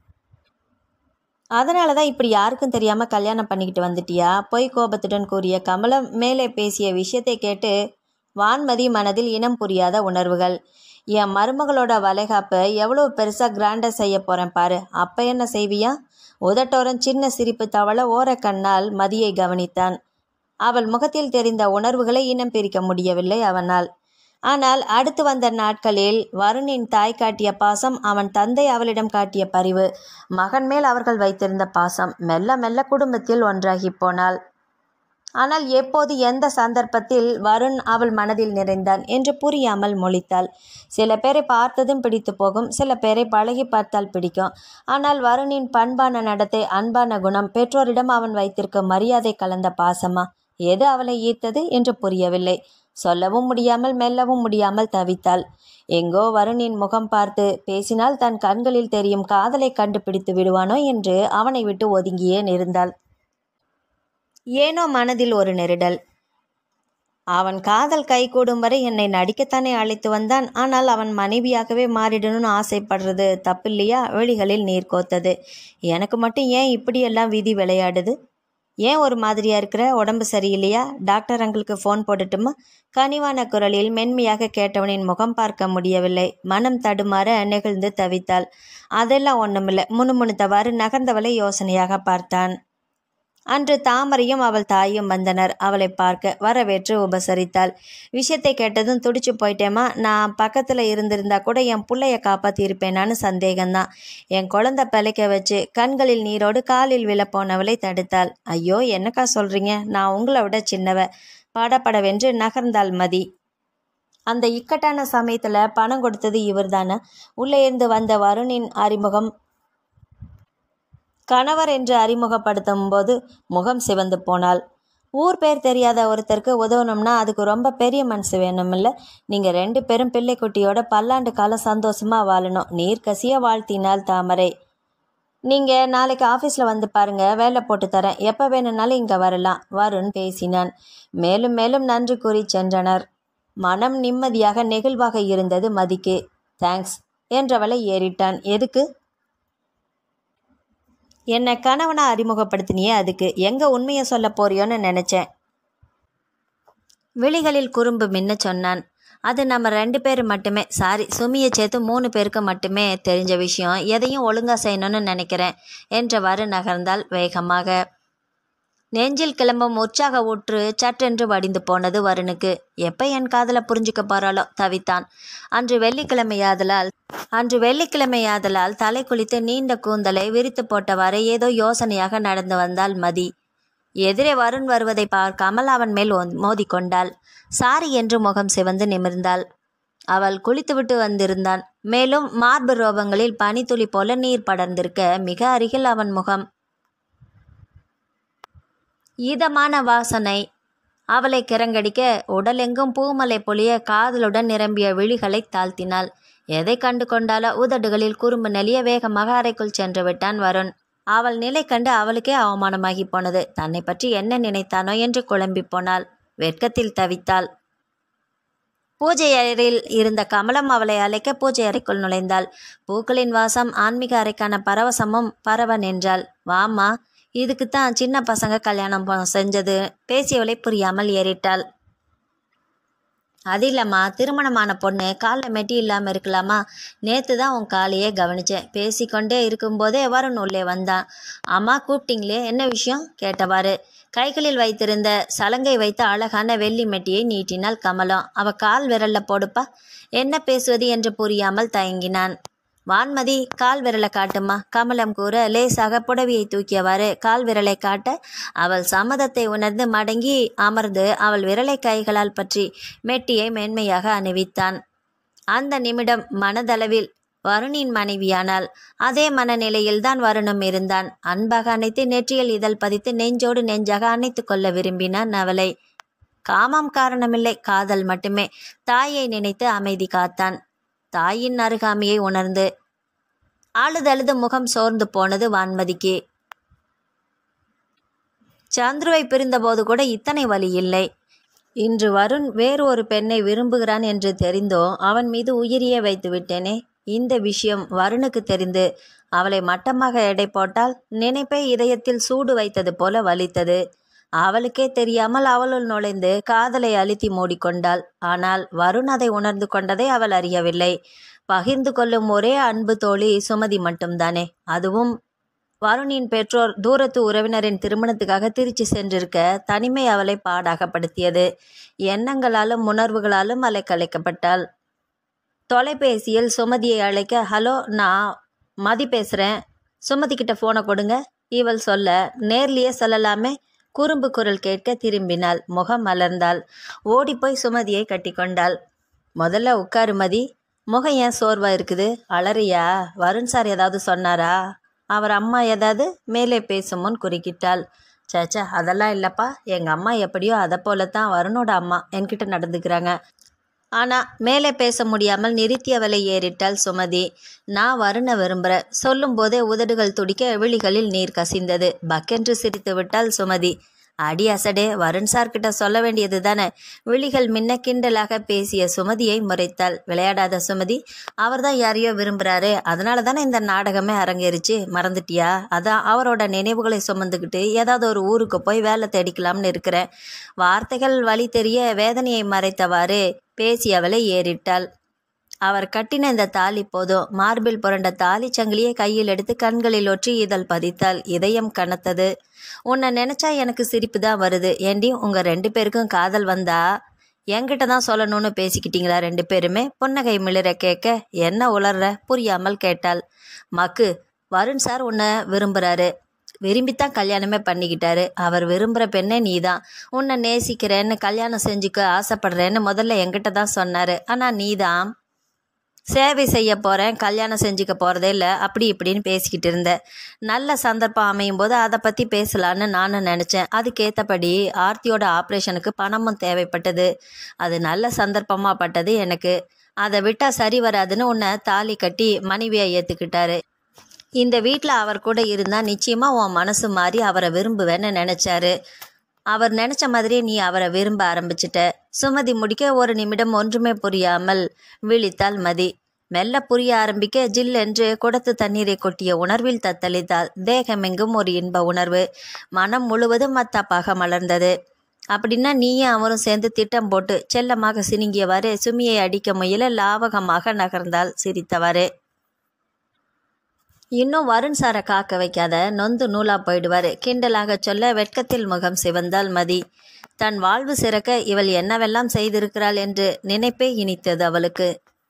அதனால தான் இப்படி யாருக்கும் தெரியாமல் கல்யாணம் பண்ணிக்கிட்டு வந்துட்டியா பொய் கோபத்துடன் கூறிய கமலம் மேலே பேசிய விஷயத்தை கேட்டு வான்மதி மனதில் இனம் புரியாத உணர்வுகள் என் மருமகளோட வளைகாப்பை எவ்வளோ பெருசாக கிராண்டாக செய்ய போகிறேன் பாரு அப்போ என்ன செய்வியா உதட்டோரம் சின்ன சிரிப்பு தவள ஓரக்கண்ணால் மதியை கவனித்தான் அவள் முகத்தில் தெரிந்த உணர்வுகளை இனம் பிரிக்க முடியவில்லை அவனால் ஆனால் அடுத்து வந்த நாட்களில் வருணின் தாய் காட்டிய பாசம் அவன் தந்தை அவளிடம் காட்டிய பரிவு மகன் மேல் அவர்கள் வைத்திருந்த பாசம் மெல்ல மெல்ல குடும்பத்தில் ஒன்றாகி போனாள் ஆனால் எப்போது எந்த சந்தர்ப்பத்தில் வருண் அவள் மனதில் நிறைந்தான் என்று புரியாமல் மொழித்தாள் சில பேரை பார்த்ததும் பிடித்து போகும் சில பேரை பழகி பார்த்தால் பிடிக்கும் ஆனால் வருணின் பண்பான நடத்தை அன்பான குணம் பெற்றோரிடம் அவன் வைத்திருக்கும் மரியாதை கலந்த பாசமா எது அவளை ஈர்த்தது என்று புரியவில்லை சொல்லவும் முடியாமல் மெல்லவும் முடியாமல் தவித்தாள் எங்கோ வருணின் முகம் பார்த்து பேசினால் தன் கண்களில் தெரியும் காதலை கண்டுபிடித்து விடுவானோ என்று அவனை விட்டு ஒதுங்கியே நிறுந்தாள் ஏனோ மனதில் ஒரு நெருடல் அவன் காதல் கைகூடும் வரை என்னை நடிக்கத்தானே அழைத்து வந்தான் ஆனால் அவன் மனைவியாகவே மாறிடணும்னு ஆசைப்படுறது தப்பில்லையா வழிகளில் நீர் கோத்தது எனக்கு மட்டும் ஏன் இப்படியெல்லாம் விதி விளையாடுது ஏன் ஒரு மாதிரியா இருக்கிற உடம்பு சரியில்லையா டாக்டர் அங்கிளுக்கு ஃபோன் போடட்டுமா கனிவான குரலில் மென்மையாக கேட்டவனின் முகம் பார்க்க முடியவில்லை மனம் தடுமாற நெகிழ்ந்து தவித்தாள் அதெல்லாம் ஒண்ணுமில்லை முணுமுணுத்தவாறு நகர்ந்தவளை யோசனையாக பார்த்தான் அன்று தாமரையும் அவள் தாயும் வந்தனர் அவளை பார்க்க வரவேற்று உபசரித்தாள் விஷயத்தை கேட்டதும் துடிச்சு போயிட்டேமா நான் பக்கத்தில் இருந்திருந்தா கூட என் பிள்ளைய காப்பாற்றியிருப்பேனான்னு சந்தேகம்தான் என் குழந்தை பிழைக்க வச்சு கண்களில் நீரோடு காலில் விழப்போனவளை தடுத்தாள் ஐயோ என்னக்கா சொல்கிறீங்க நான் உங்களை விட சின்னவ படபடவென்று நகர்ந்தாள் மதி அந்த இக்கட்டான சமயத்தில் பணம் கொடுத்தது இவர்தானே உள்ளே இருந்து வந்த வருணின் அறிமுகம் கணவர் என்று அறிமுகப்படுத்தும் போது முகம் சிவந்து போனாள் ஊர் பேர் தெரியாத ஒருத்தருக்கு உதவணும்னா அதுக்கு ரொம்ப பெரிய மனசு வேணுமில்ல நீங்கள் ரெண்டு பேரும் பிள்ளைக்குட்டியோட பல்லாண்டு காலம் சந்தோஷமாக வாழணும் நீர் கசிய வாழ்த்தினாள் தாமரை நீங்கள் நாளைக்கு ஆஃபீஸில் வந்து பாருங்க வேலை போட்டு தரேன் எப்போ வேணும்னாலும் இங்கே வரலாம் வருண் பேசினான் மேலும் மேலும் நன்றி கூறி சென்றனர் மனம் நிம்மதியாக நெகிழ்வாக இருந்தது மதிக்கு தேங்க்ஸ் என்றவளை ஏறிட்டான் எதுக்கு என்னை கணவனை அறிமுகப்படுத்தினியே அதுக்கு எங்கே உண்மையை சொல்ல போறியோன்னு நினச்சேன் விழிகளில் குறும்பு மின்ன சொன்னான் அது நம்ம ரெண்டு பேர் மட்டுமே சாரி சுமியை சேர்த்து மூணு பேருக்கு மட்டுமே தெரிஞ்ச விஷயம் எதையும் ஒழுங்காக செய்யணும்னு நினைக்கிறேன் என்றவாறு நகர்ந்தால் வேகமாக நெஞ்சில் கிளம்பும் உற்சாக ஊற்று சட்டென்று வடிந்து போனது வருணுக்கு எப்போ என் காதலை புரிஞ்சுக்க போறாளோ தவித்தான் அன்று வெள்ளிக்கிழமையாதலால் அன்று வெள்ளிக்கிழமையாதலால் தலை குளித்து நீண்ட கூந்தலை விரித்து போட்டவாறு ஏதோ யோசனையாக நடந்து வந்தாள் மதி எதிரே வருண் வருவதை பார்க்காமல் அவன் மேல் ஒ- மோதிக்கொண்டாள் சாரி என்று முகம் சிவந்து நிமிர்ந்தாள் அவள் குளித்துவிட்டு வந்திருந்தான் மேலும் மார்பு ரோபங்களில் பனித்துளி போல நீர் படர்ந்திருக்க மிக அருகில் அவன் முகம் இதமான வாசனை அவளை கிறங்கடிக்க உடலெங்கும் பூமலை பொழிய காதலுடன் நிரம்பிய விழிகளை தாழ்த்தினாள் எதை கண்டு கொண்டாலோ உதடுகளில் குறும்பு நெளிய வேகமாக அறைக்குள் சென்று விட்டான் வருண் அவள் நிலை கண்டு அவளுக்கே அவமானமாகி போனது தன்னை பற்றி என்ன நினைத்தானோ என்று குழம்பி போனாள் வெட்கத்தில் தவித்தாள் பூஜை அறையில் இருந்த கமலம் அவளை அழைக்க பூஜை அறைக்குள் நுழைந்தாள் பூக்களின் வாசம் ஆன்மீக அறைக்கான பரவசமும் பரவ நின்றாள் வாம்மா இதுக்கு தான் சின்ன பசங்க கல்யாணம் ப- செஞ்சது பேசியவளை புரியாமல் ஏறிட்டாள் அது இல்லைம்மா திருமணமான பொண்ணு காலில் மெட்டி இல்லாமல் இருக்கலாமா நேற்று தான் உன் காலையே கவனிச்சேன் பேசிக்கொண்டே இருக்கும்போதே வருண் உள்ளே வந்தான் அம்மா கூப்பிட்டீங்களே என்ன விஷயம் கேட்டவாறு கைகளில் வைத்திருந்த சலங்கை வைத்த அழகான வெள்ளி மெட்டியை நீட்டினாள் கமலம் அவ கால் விரல்ல போடுப்பா என்ன பேசுவது என்று புரியாமல் தயங்கினான் வான்மதி கால் விரலை காட்டுமா கமலம் கூற லேசாக புடவையை தூக்கியவாறு கால் விரலை காட்ட அவள் சம்மதத்தை உணர்ந்து மடங்கி அமர்ந்து அவள் விரலை கைகளால் பற்றி மெட்டியை மென்மையாக அணிவித்தான் அந்த நிமிடம் மனதளவில் வருணின் மனைவியானாள் அதே மனநிலையில்தான் வருணும் இருந்தான் அன்பாக அணைத்து நெற்றியில் இதழ் பதித்து நெஞ்சோடு நெஞ்சாக அணைத்து கொள்ள விரும்பினான் அவளை காமம் காரணமில்லை காதல் மட்டுமே தாயை நினைத்து அமைதி காத்தான் தாயின் அருகாமையை உணர்ந்து அழுதழுது முகம் சோர்ந்து போனது வான்மதிக்கு சந்துருவை பிரிந்தபோது கூட இத்தனை வலி இல்லை இன்று வருண் வேறு ஒரு பெண்ணை விரும்புகிறான் என்று தெரிந்தோ அவன் மீது உயிரியே வைத்து விட்டேனே இந்த விஷயம் வருணுக்கு தெரிந்து அவளை மட்டமாக எடை போட்டால் நினைப்பை இதயத்தில் சூடு வைத்தது போல வலித்தது அவளுக்கே தெரியாமல் அவளுள் நுழைந்து காதலை அழுத்தி மூடிக்கொண்டாள் ஆனால் வருண் அதை உணர்ந்து கொண்டதை அவள் அறியவில்லை பகிர்ந்து கொள்ளும் ஒரே அன்பு தோழி சுமதி மட்டும்தானே அதுவும் வருணின் பெற்றோர் தூரத்து உறவினரின் திருமணத்துக்காக திருச்சி சென்றிருக்க தனிமை அவளை பாடாகப்படுத்தியது எண்ணங்களாலும் உணர்வுகளாலும் அலைக்கழைக்கப்பட்டாள் தொலைபேசியில் சுமதியை அழைக்க ஹலோ நான் மதி பேசுகிறேன் சுமதி கிட்ட ஃபோனை கொடுங்க இவள் சொல்ல நேர்லயே சொல்லலாமே குறும்பு குரல் கேட்க திரும்பினாள் முகம் மலர்ந்தாள் ஓடிப்போய் சுமதியை கட்டிக்கொண்டாள் முதல்ல உட்காரு மதி முகம் ஏன் சோர்வா இருக்குது அலறியா வருண் சார் ஏதாவது சொன்னாரா அவர் அம்மா ஏதாவது மேலே பேசும் முன் குறுக்கிட்டாள் சேச்சா அதெல்லாம் இல்லைப்பா எங்கள் அம்மா எப்படியோ அதை போல தான் வருணோட அம்மா என்கிட்ட நடந்துக்கிறாங்க ஆனால் மேலே பேச முடியாமல் நிறுத்தியவளை ஏறிட்டாள் சுமதி நான் வருண விரும்புகிற சொல்லும்போதே உதடுகள் துடிக்க விழிகளில் நீர் கசிந்தது பக்கென்று சிரித்து விட்டாள் சுமதி அடி அசடே வருண் சார்கிட்ட சொல்ல வேண்டியது தானே விழிகள் மின்ன கிண்டலாக பேசிய சுமதியை முறைத்தாள் விளையாடாத சுமதி அவர்தான் யாரையோ விரும்புகிறாரு அதனால தானே இந்த நாடகமே அரங்கேறிச்சு மறந்துட்டியா அதான் அவரோட நினைவுகளை சுமந்துக்கிட்டு ஏதாவது ஒரு ஊருக்கு போய் வேலை தேடிக்கலாம்னு இருக்கிறேன் வார்த்தைகள் வழி தெரிய வேதனையை மறைத்தவாறு பேசியவளை ஏறிட்டாள் அவர் கட்டின இந்த தாலி போதும் மார்பில் புரண்ட தாலி சங்கிலியை கையில் எடுத்து கண்களில் ஒற்றி இதழ் பதித்தால் இதயம் கனத்தது உன்னை நினைச்சா எனக்கு சிரிப்பு தான் வருது ஏண்டி உங்க ரெண்டு பேருக்கும் காதல் வந்தா என்கிட்ட தான் சொல்லணும்னு பேசிக்கிட்டீங்களா ரெண்டு பேருமே புன்னகை மிளிர கேட்க என்ன உளர்ற புரியாமல் கேட்டாள் மக்கு வருண் சார் உன்னை விரும்புறாரு விரும்பித்தான் கல்யாணமே பண்ணிக்கிட்டாரு அவர் விரும்புகிற பெண்ணே நீதான் உன்னை நேசிக்கிறேன்னு கல்யாணம் செஞ்சுக்க ஆசைப்படுறேன்னு முதல்ல என்கிட்ட தான் சொன்னாரு ஆனால் நீதான் சேவை செய்ய போகிறேன் கல்யாணம் செஞ்சுக்க போகிறதே இல்லை அப்படி இப்படின்னு பேசிக்கிட்டு இருந்தேன் நல்ல சந்தர்ப்பம் அமையும் போது அதை பற்றி பேசலான்னு நானும் நினச்சேன் அதுக்கேற்றபடி ஆர்த்தியோட ஆப்ரேஷனுக்கு பணமும் தேவைப்பட்டது அது நல்ல சந்தர்ப்பமாக பட்டது எனக்கு அதை விட்டால் சரி வராதுன்னு உன்னை தாலி கட்டி மனைவியை ஏற்றுக்கிட்டாரு இந்த வீட்டில் அவர் கூட இருந்தால் நிச்சயமாக உன் மனசு மாறி அவரை விரும்புவேன்னு நினச்சாரு அவர் நினச்ச மாதிரியே நீ அவரை விரும்ப ஆரம்பிச்சிட்ட சுமதி முடிக்க ஒரு நிமிடம் ஒன்றுமே புரியாமல் விழித்தாள் மதி மெல்ல புரிய ஆரம்பிக்க ஜில் என்று குடத்து தண்ணீரை கொட்டிய உணர்வில் தத்தளித்தாள் தேகமெங்கும் ஒரு இன்ப உணர்வு மனம் முழுவதும் மத்தாப்பாக மலர்ந்தது அப்படின்னா நீயும் அவரும் சேர்ந்து திட்டம் போட்டு செல்லமாக சினுங்கியவாறு சுமியை அடிக்க முயல லாவகமாக நகர்ந்தாள் சிரித்தவாறு இன்னும் வருண் சாரை காக்க வைக்காத நொந்து நூலா போயிடுவாரு கிண்டலாக சொல்ல வெட்கத்தில் முகம் சிவந்தாள் மதி தன் வாழ்வு சிறக்க இவள் என்னவெல்லாம் செய்திருக்கிறாள் என்று நினைப்பே இனித்தது அவளுக்கு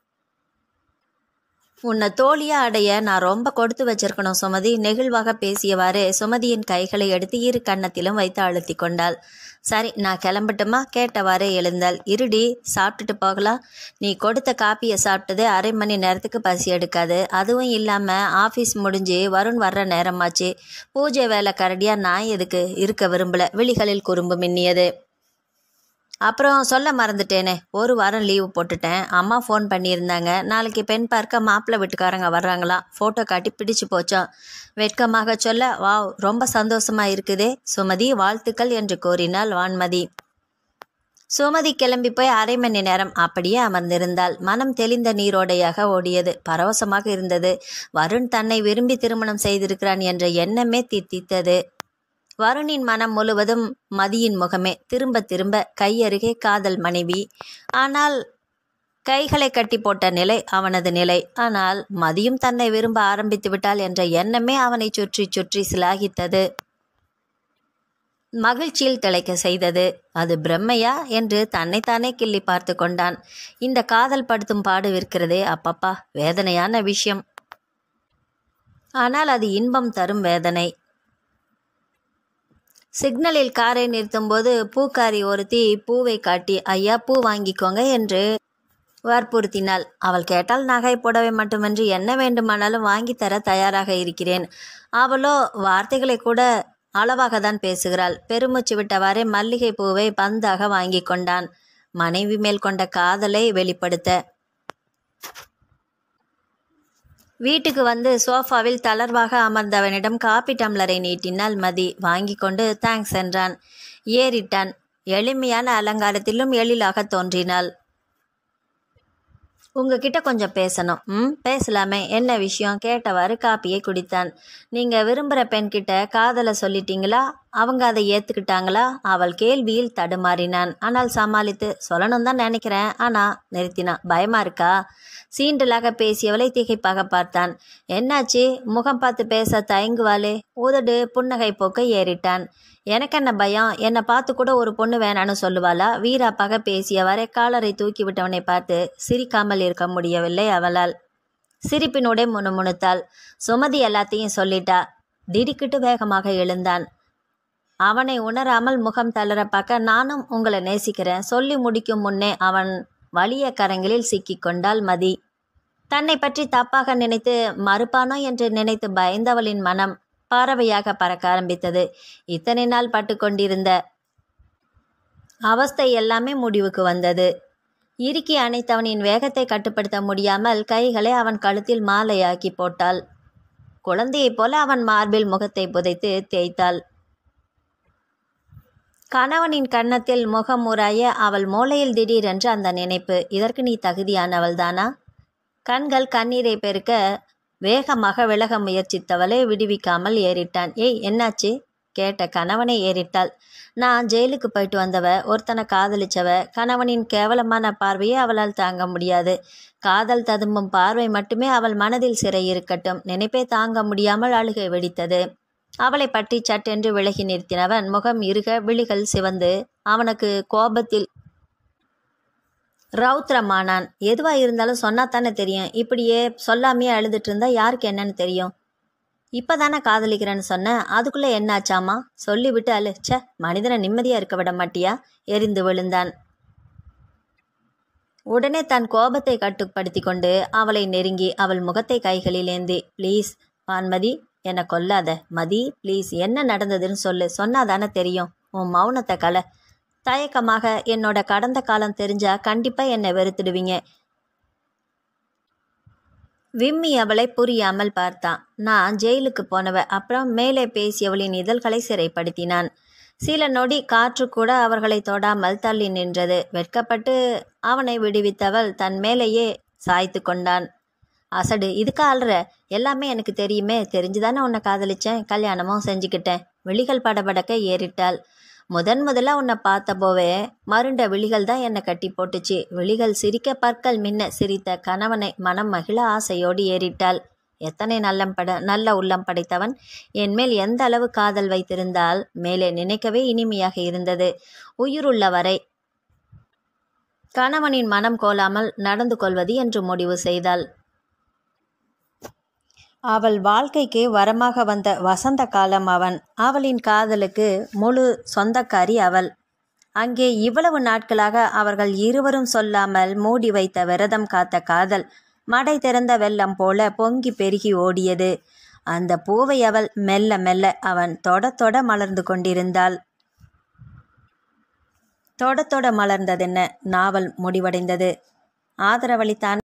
உன்னை தோழியா அடைய நான் ரொம்ப கொடுத்து வச்சிருக்கணும் சுமதி நெகிழ்வாக பேசியவாறு சுமதியின் கைகளை எடுத்து இரு கன்னத்திலும் வைத்து அழுத்தி கொண்டாள் சரி நான் கிளம்பட்டுமா கேட்டவாறே எழுந்தாள் இருடி சாப்பிட்டுட்டு போகலாம் நீ கொடுத்த காப்பியை சாப்பிட்டது அரை மணி நேரத்துக்கு பசி எடுக்காது அதுவும் இல்லாமல் ஆஃபீஸ் முடிஞ்சு வருண் வர்ற நேரமாச்சு பூஜை வேலை கரடியாக நான் எதுக்கு இருக்க விரும்பல விழிகளில் குறும்பு மின்னியது அப்புறம் சொல்ல மறந்துட்டேனே ஒரு வாரம் லீவு போட்டுட்டேன் அம்மா ஃபோன் பண்ணியிருந்தாங்க நாளைக்கு பெண் பார்க்க மாப்பிள்ளை வீட்டுக்காரங்க வர்றாங்களாம் ஃபோட்டோ காட்டி பிடிச்சு போச்சோம் வெட்கமாக சொல்ல வாவ் ரொம்ப சந்தோஷமா இருக்குதே சுமதி வாழ்த்துக்கள் என்று கூறினாள் வான்மதி சுமதி கிளம்பி போய் அரை மணி நேரம் அப்படியே அமர்ந்திருந்தாள் மனம் தெளிந்த நீரோடையாக ஓடியது பரவசமாக இருந்தது வருண் தன்னை விரும்பி திருமணம் செய்திருக்கிறான் என்ற எண்ணமே தித்தித்தது வருணின் மனம் முழுவதும் மதியின் முகமே திரும்ப திரும்ப கையருகே காதல் மனைவி ஆனால் கைகளை கட்டி போட்ட நிலை அவனது நிலை ஆனால் மதியும் தன்னை விரும்ப ஆரம்பித்து விட்டாள் என்ற எண்ணமே அவனை சுற்றி சுற்றி சிலாகித்தது மகிழ்ச்சியில் திளைக்க செய்தது அது பிரம்மையா என்று தன்னைத்தானே கிள்ளி பார்த்து கொண்டான் இந்த காதல் படுத்தும் பாடு விற்கிறதே அப்பப்பா வேதனையான விஷயம் ஆனால் அது இன்பம் தரும் வேதனை சிக்னலில் காரை நிறுத்தும்போது பூக்காரி ஒருத்தி பூவை காட்டி ஐயா பூ வாங்கிக்கோங்க என்று வற்புறுத்தினாள் அவள் கேட்டால் நகை புடவை மட்டுமின்றி என்ன வேண்டுமானாலும் வாங்கித் தர தயாராக இருக்கிறேன் அவளோ வார்த்தைகளை கூட அளவாக தான் பேசுகிறாள் பெருமூச்சு விட்டவாறே மல்லிகை பூவை பந்தாக வாங்கி கொண்டான் மனைவி மேல் கொண்ட காதலை வெளிப்படுத்த வீட்டுக்கு வந்து சோஃபாவில் தளர்வாக அமர்ந்தவனிடம் காப்பி டம்ளரை நீட்டினாள் மதி வாங்கி கொண்டு தேங்க்ஸ் என்றான் ஏறிட்டான் எளிமையான அலங்காரத்திலும் எழிலாக தோன்றினாள் உங்ககிட்ட கொஞ்சம் பேசணும் ம் பேசலாமே என்ன விஷயம் கேட்டவாறு காப்பியை குடித்தான் நீங்க விரும்புகிற பெண்கிட்ட காதலை சொல்லிட்டீங்களா அவங்க அதை ஏத்துக்கிட்டாங்களா அவள் கேள்வியில் தடுமாறினான் ஆனால் சமாளித்து சொல்லணும் தான் நினைக்கிறேன் ஆனா நிறுத்தினான் பயமா இருக்கா சீண்டலாக பேசியவளை திகைப்பாக பார்த்தான் என்னாச்சு முகம் பார்த்து பேச தயங்குவாளே உதடு புன்னகை போக்க ஏறிட்டான் எனக்கு என்ன பயம் என்னை பார்த்து கூட ஒரு பொண்ணு வேணான்னு சொல்லுவாளா வீராப்பாக பேசியவரை காலரை தூக்கி விட்டவனை பார்த்து சிரிக்காமல் இருக்க முடியவில்லை அவளால் சிரிப்பினோடே முணுமுணுத்தாள் சுமதி எல்லாத்தையும் சொல்லிட்டா திடுக்கிட்டு வேகமாக எழுந்தான் அவனை உணராமல் முகம் தளர பார்க்க நானும் உங்களை நேசிக்கிறேன் சொல்லி முடிக்கும் முன்னே அவன் வலிய கரங்களில் சிக்கிக்கொண்டாள் மதி தன்னை பற்றி தப்பாக நினைத்து மறுப்பானோ என்று நினைத்து பயந்தவளின் மனம் பறவையாக பறக்க ஆரம்பித்தது இத்தனை நாள் பட்டு கொண்டிருந்த அவஸ்தை எல்லாமே முடிவுக்கு வந்தது இறுக்கி அணைத்தவனின் வேகத்தை கட்டுப்படுத்த முடியாமல் கைகளை அவன் கழுத்தில் மாலையாக்கி போட்டாள் குழந்தையைப் போல அவன் மார்பில் முகத்தை புதைத்து தேய்த்தாள் கணவனின் கன்னத்தில் முகம் உராய அவள் மூளையில் திடீரென்று அந்த நினைப்பு இதற்கு நீ தகுதியானவள்தானா கண்கள் கண்ணீரை பெருக்க வேகமாக விலக முயற்சித்தவளை விடுவிக்காமல் ஏறிட்டான் ஏய் என்னாச்சு கேட்ட கணவனை ஏறிட்டாள் நான் ஜெயிலுக்கு போயிட்டு வந்தவ ஒருத்தனை காதலிச்சவ கணவனின் கேவலமான பார்வையை அவளால் தாங்க முடியாது காதல் ததும்பும் பார்வை மட்டுமே அவள் மனதில் சிறை இருக்கட்டும் நினைப்பே தாங்க முடியாமல் அழுகை வெடித்தது அவளை பற்றி சட்டென்று விலகி நிறுத்தினவன் முகம் இருக விழிகள் சிவந்து அவனுக்கு கோபத்தில் ரௌத்ரமானான் எதுவா இருந்தாலும் சொன்னா தானே தெரியும் இப்படியே சொல்லாமையே அழுதுட்டு இருந்தா யாருக்கு என்னன்னு தெரியும் இப்பதானே காதலிக்கிறேன்னு சொன்னேன் அதுக்குள்ள என்னாச்சாமா சொல்லிவிட்டு அழு ச்சே மனிதனை நிம்மதியா இருக்க விட மாட்டியா எரிந்து விழுந்தான் உடனே தன் கோபத்தை கட்டுப்படுத்தி கொண்டு அவளை நெருங்கி அவள் முகத்தை கைகளில் ஏந்தி ப்ளீஸ் வான்மதி என்னை கொல்லாத மதி ப்ளீஸ் என்ன நடந்ததுன்னு சொல்லு சொன்னாதானே தெரியும் உன் மௌனத்தை கலை தயக்கமாக என்னோட கடந்த காலம் தெரிஞ்சா கண்டிப்பா என்னை வெறுத்துடுவீங்க விம்மி அவளை புரியாமல் பார்த்தான் நான் ஜெயிலுக்கு போனவ அப்புறம் மேலே பேசியவளின் இதழ்களை சிறைப்படுத்தினான் சில நொடி காற்று கூட அவர்களை தொடாமல் தள்ளி நின்றது வெட்கப்பட்டு அவனை விடுவித்தவள் தன் மேலேயே சாய்த்து கொண்டான் அசடு இதுக்கா அல்ற எல்லாமே எனக்கு தெரியுமே தெரிஞ்சுதானே உன்னை காதலிச்சேன் கல்யாணமும் செஞ்சுக்கிட்டேன் விழிகள் படபடக்க ஏறிட்டாள் முதன் முதல்ல உன்னை பார்த்தப்போவே மருண்ட விழிகள் தான் என்னை கட்டி போட்டுச்சு விழிகள் சிரிக்க பற்கள் மின்ன சிரித்த கணவனை மனம் மகிழ ஆசையோடு ஏறிட்டாள் எத்தனை நல்லம் பட நல்ல உள்ளம் படைத்தவன் என்மேல் எந்த அளவு காதல் வைத்திருந்தால் மேலே நினைக்கவே இனிமையாக இருந்தது உயிருள்ள வரை கணவனின் மனம் கோலாமல் நடந்து கொள்வது என்று முடிவு செய்தாள் அவள் வாழ்க்கைக்கு வரமாக வந்த வசந்த காலம் அவன் அவளின் காதலுக்கு முழு சொந்தக்காரி அவள் அங்கே இவ்வளவு நாட்களாக அவர்கள் இருவரும் சொல்லாமல் மூடி வைத்த விரதம் காத்த காதல் மடை திறந்த வெள்ளம் போல பொங்கி பெருகி ஓடியது அந்த பூவை அவள் மெல்ல மெல்ல அவன் தொட தொட மலர்ந்து கொண்டிருந்தாள் தொட தொட மலர்ந்ததென்ன நாவல் முடிவடைந்தது ஆதரவளித்தான்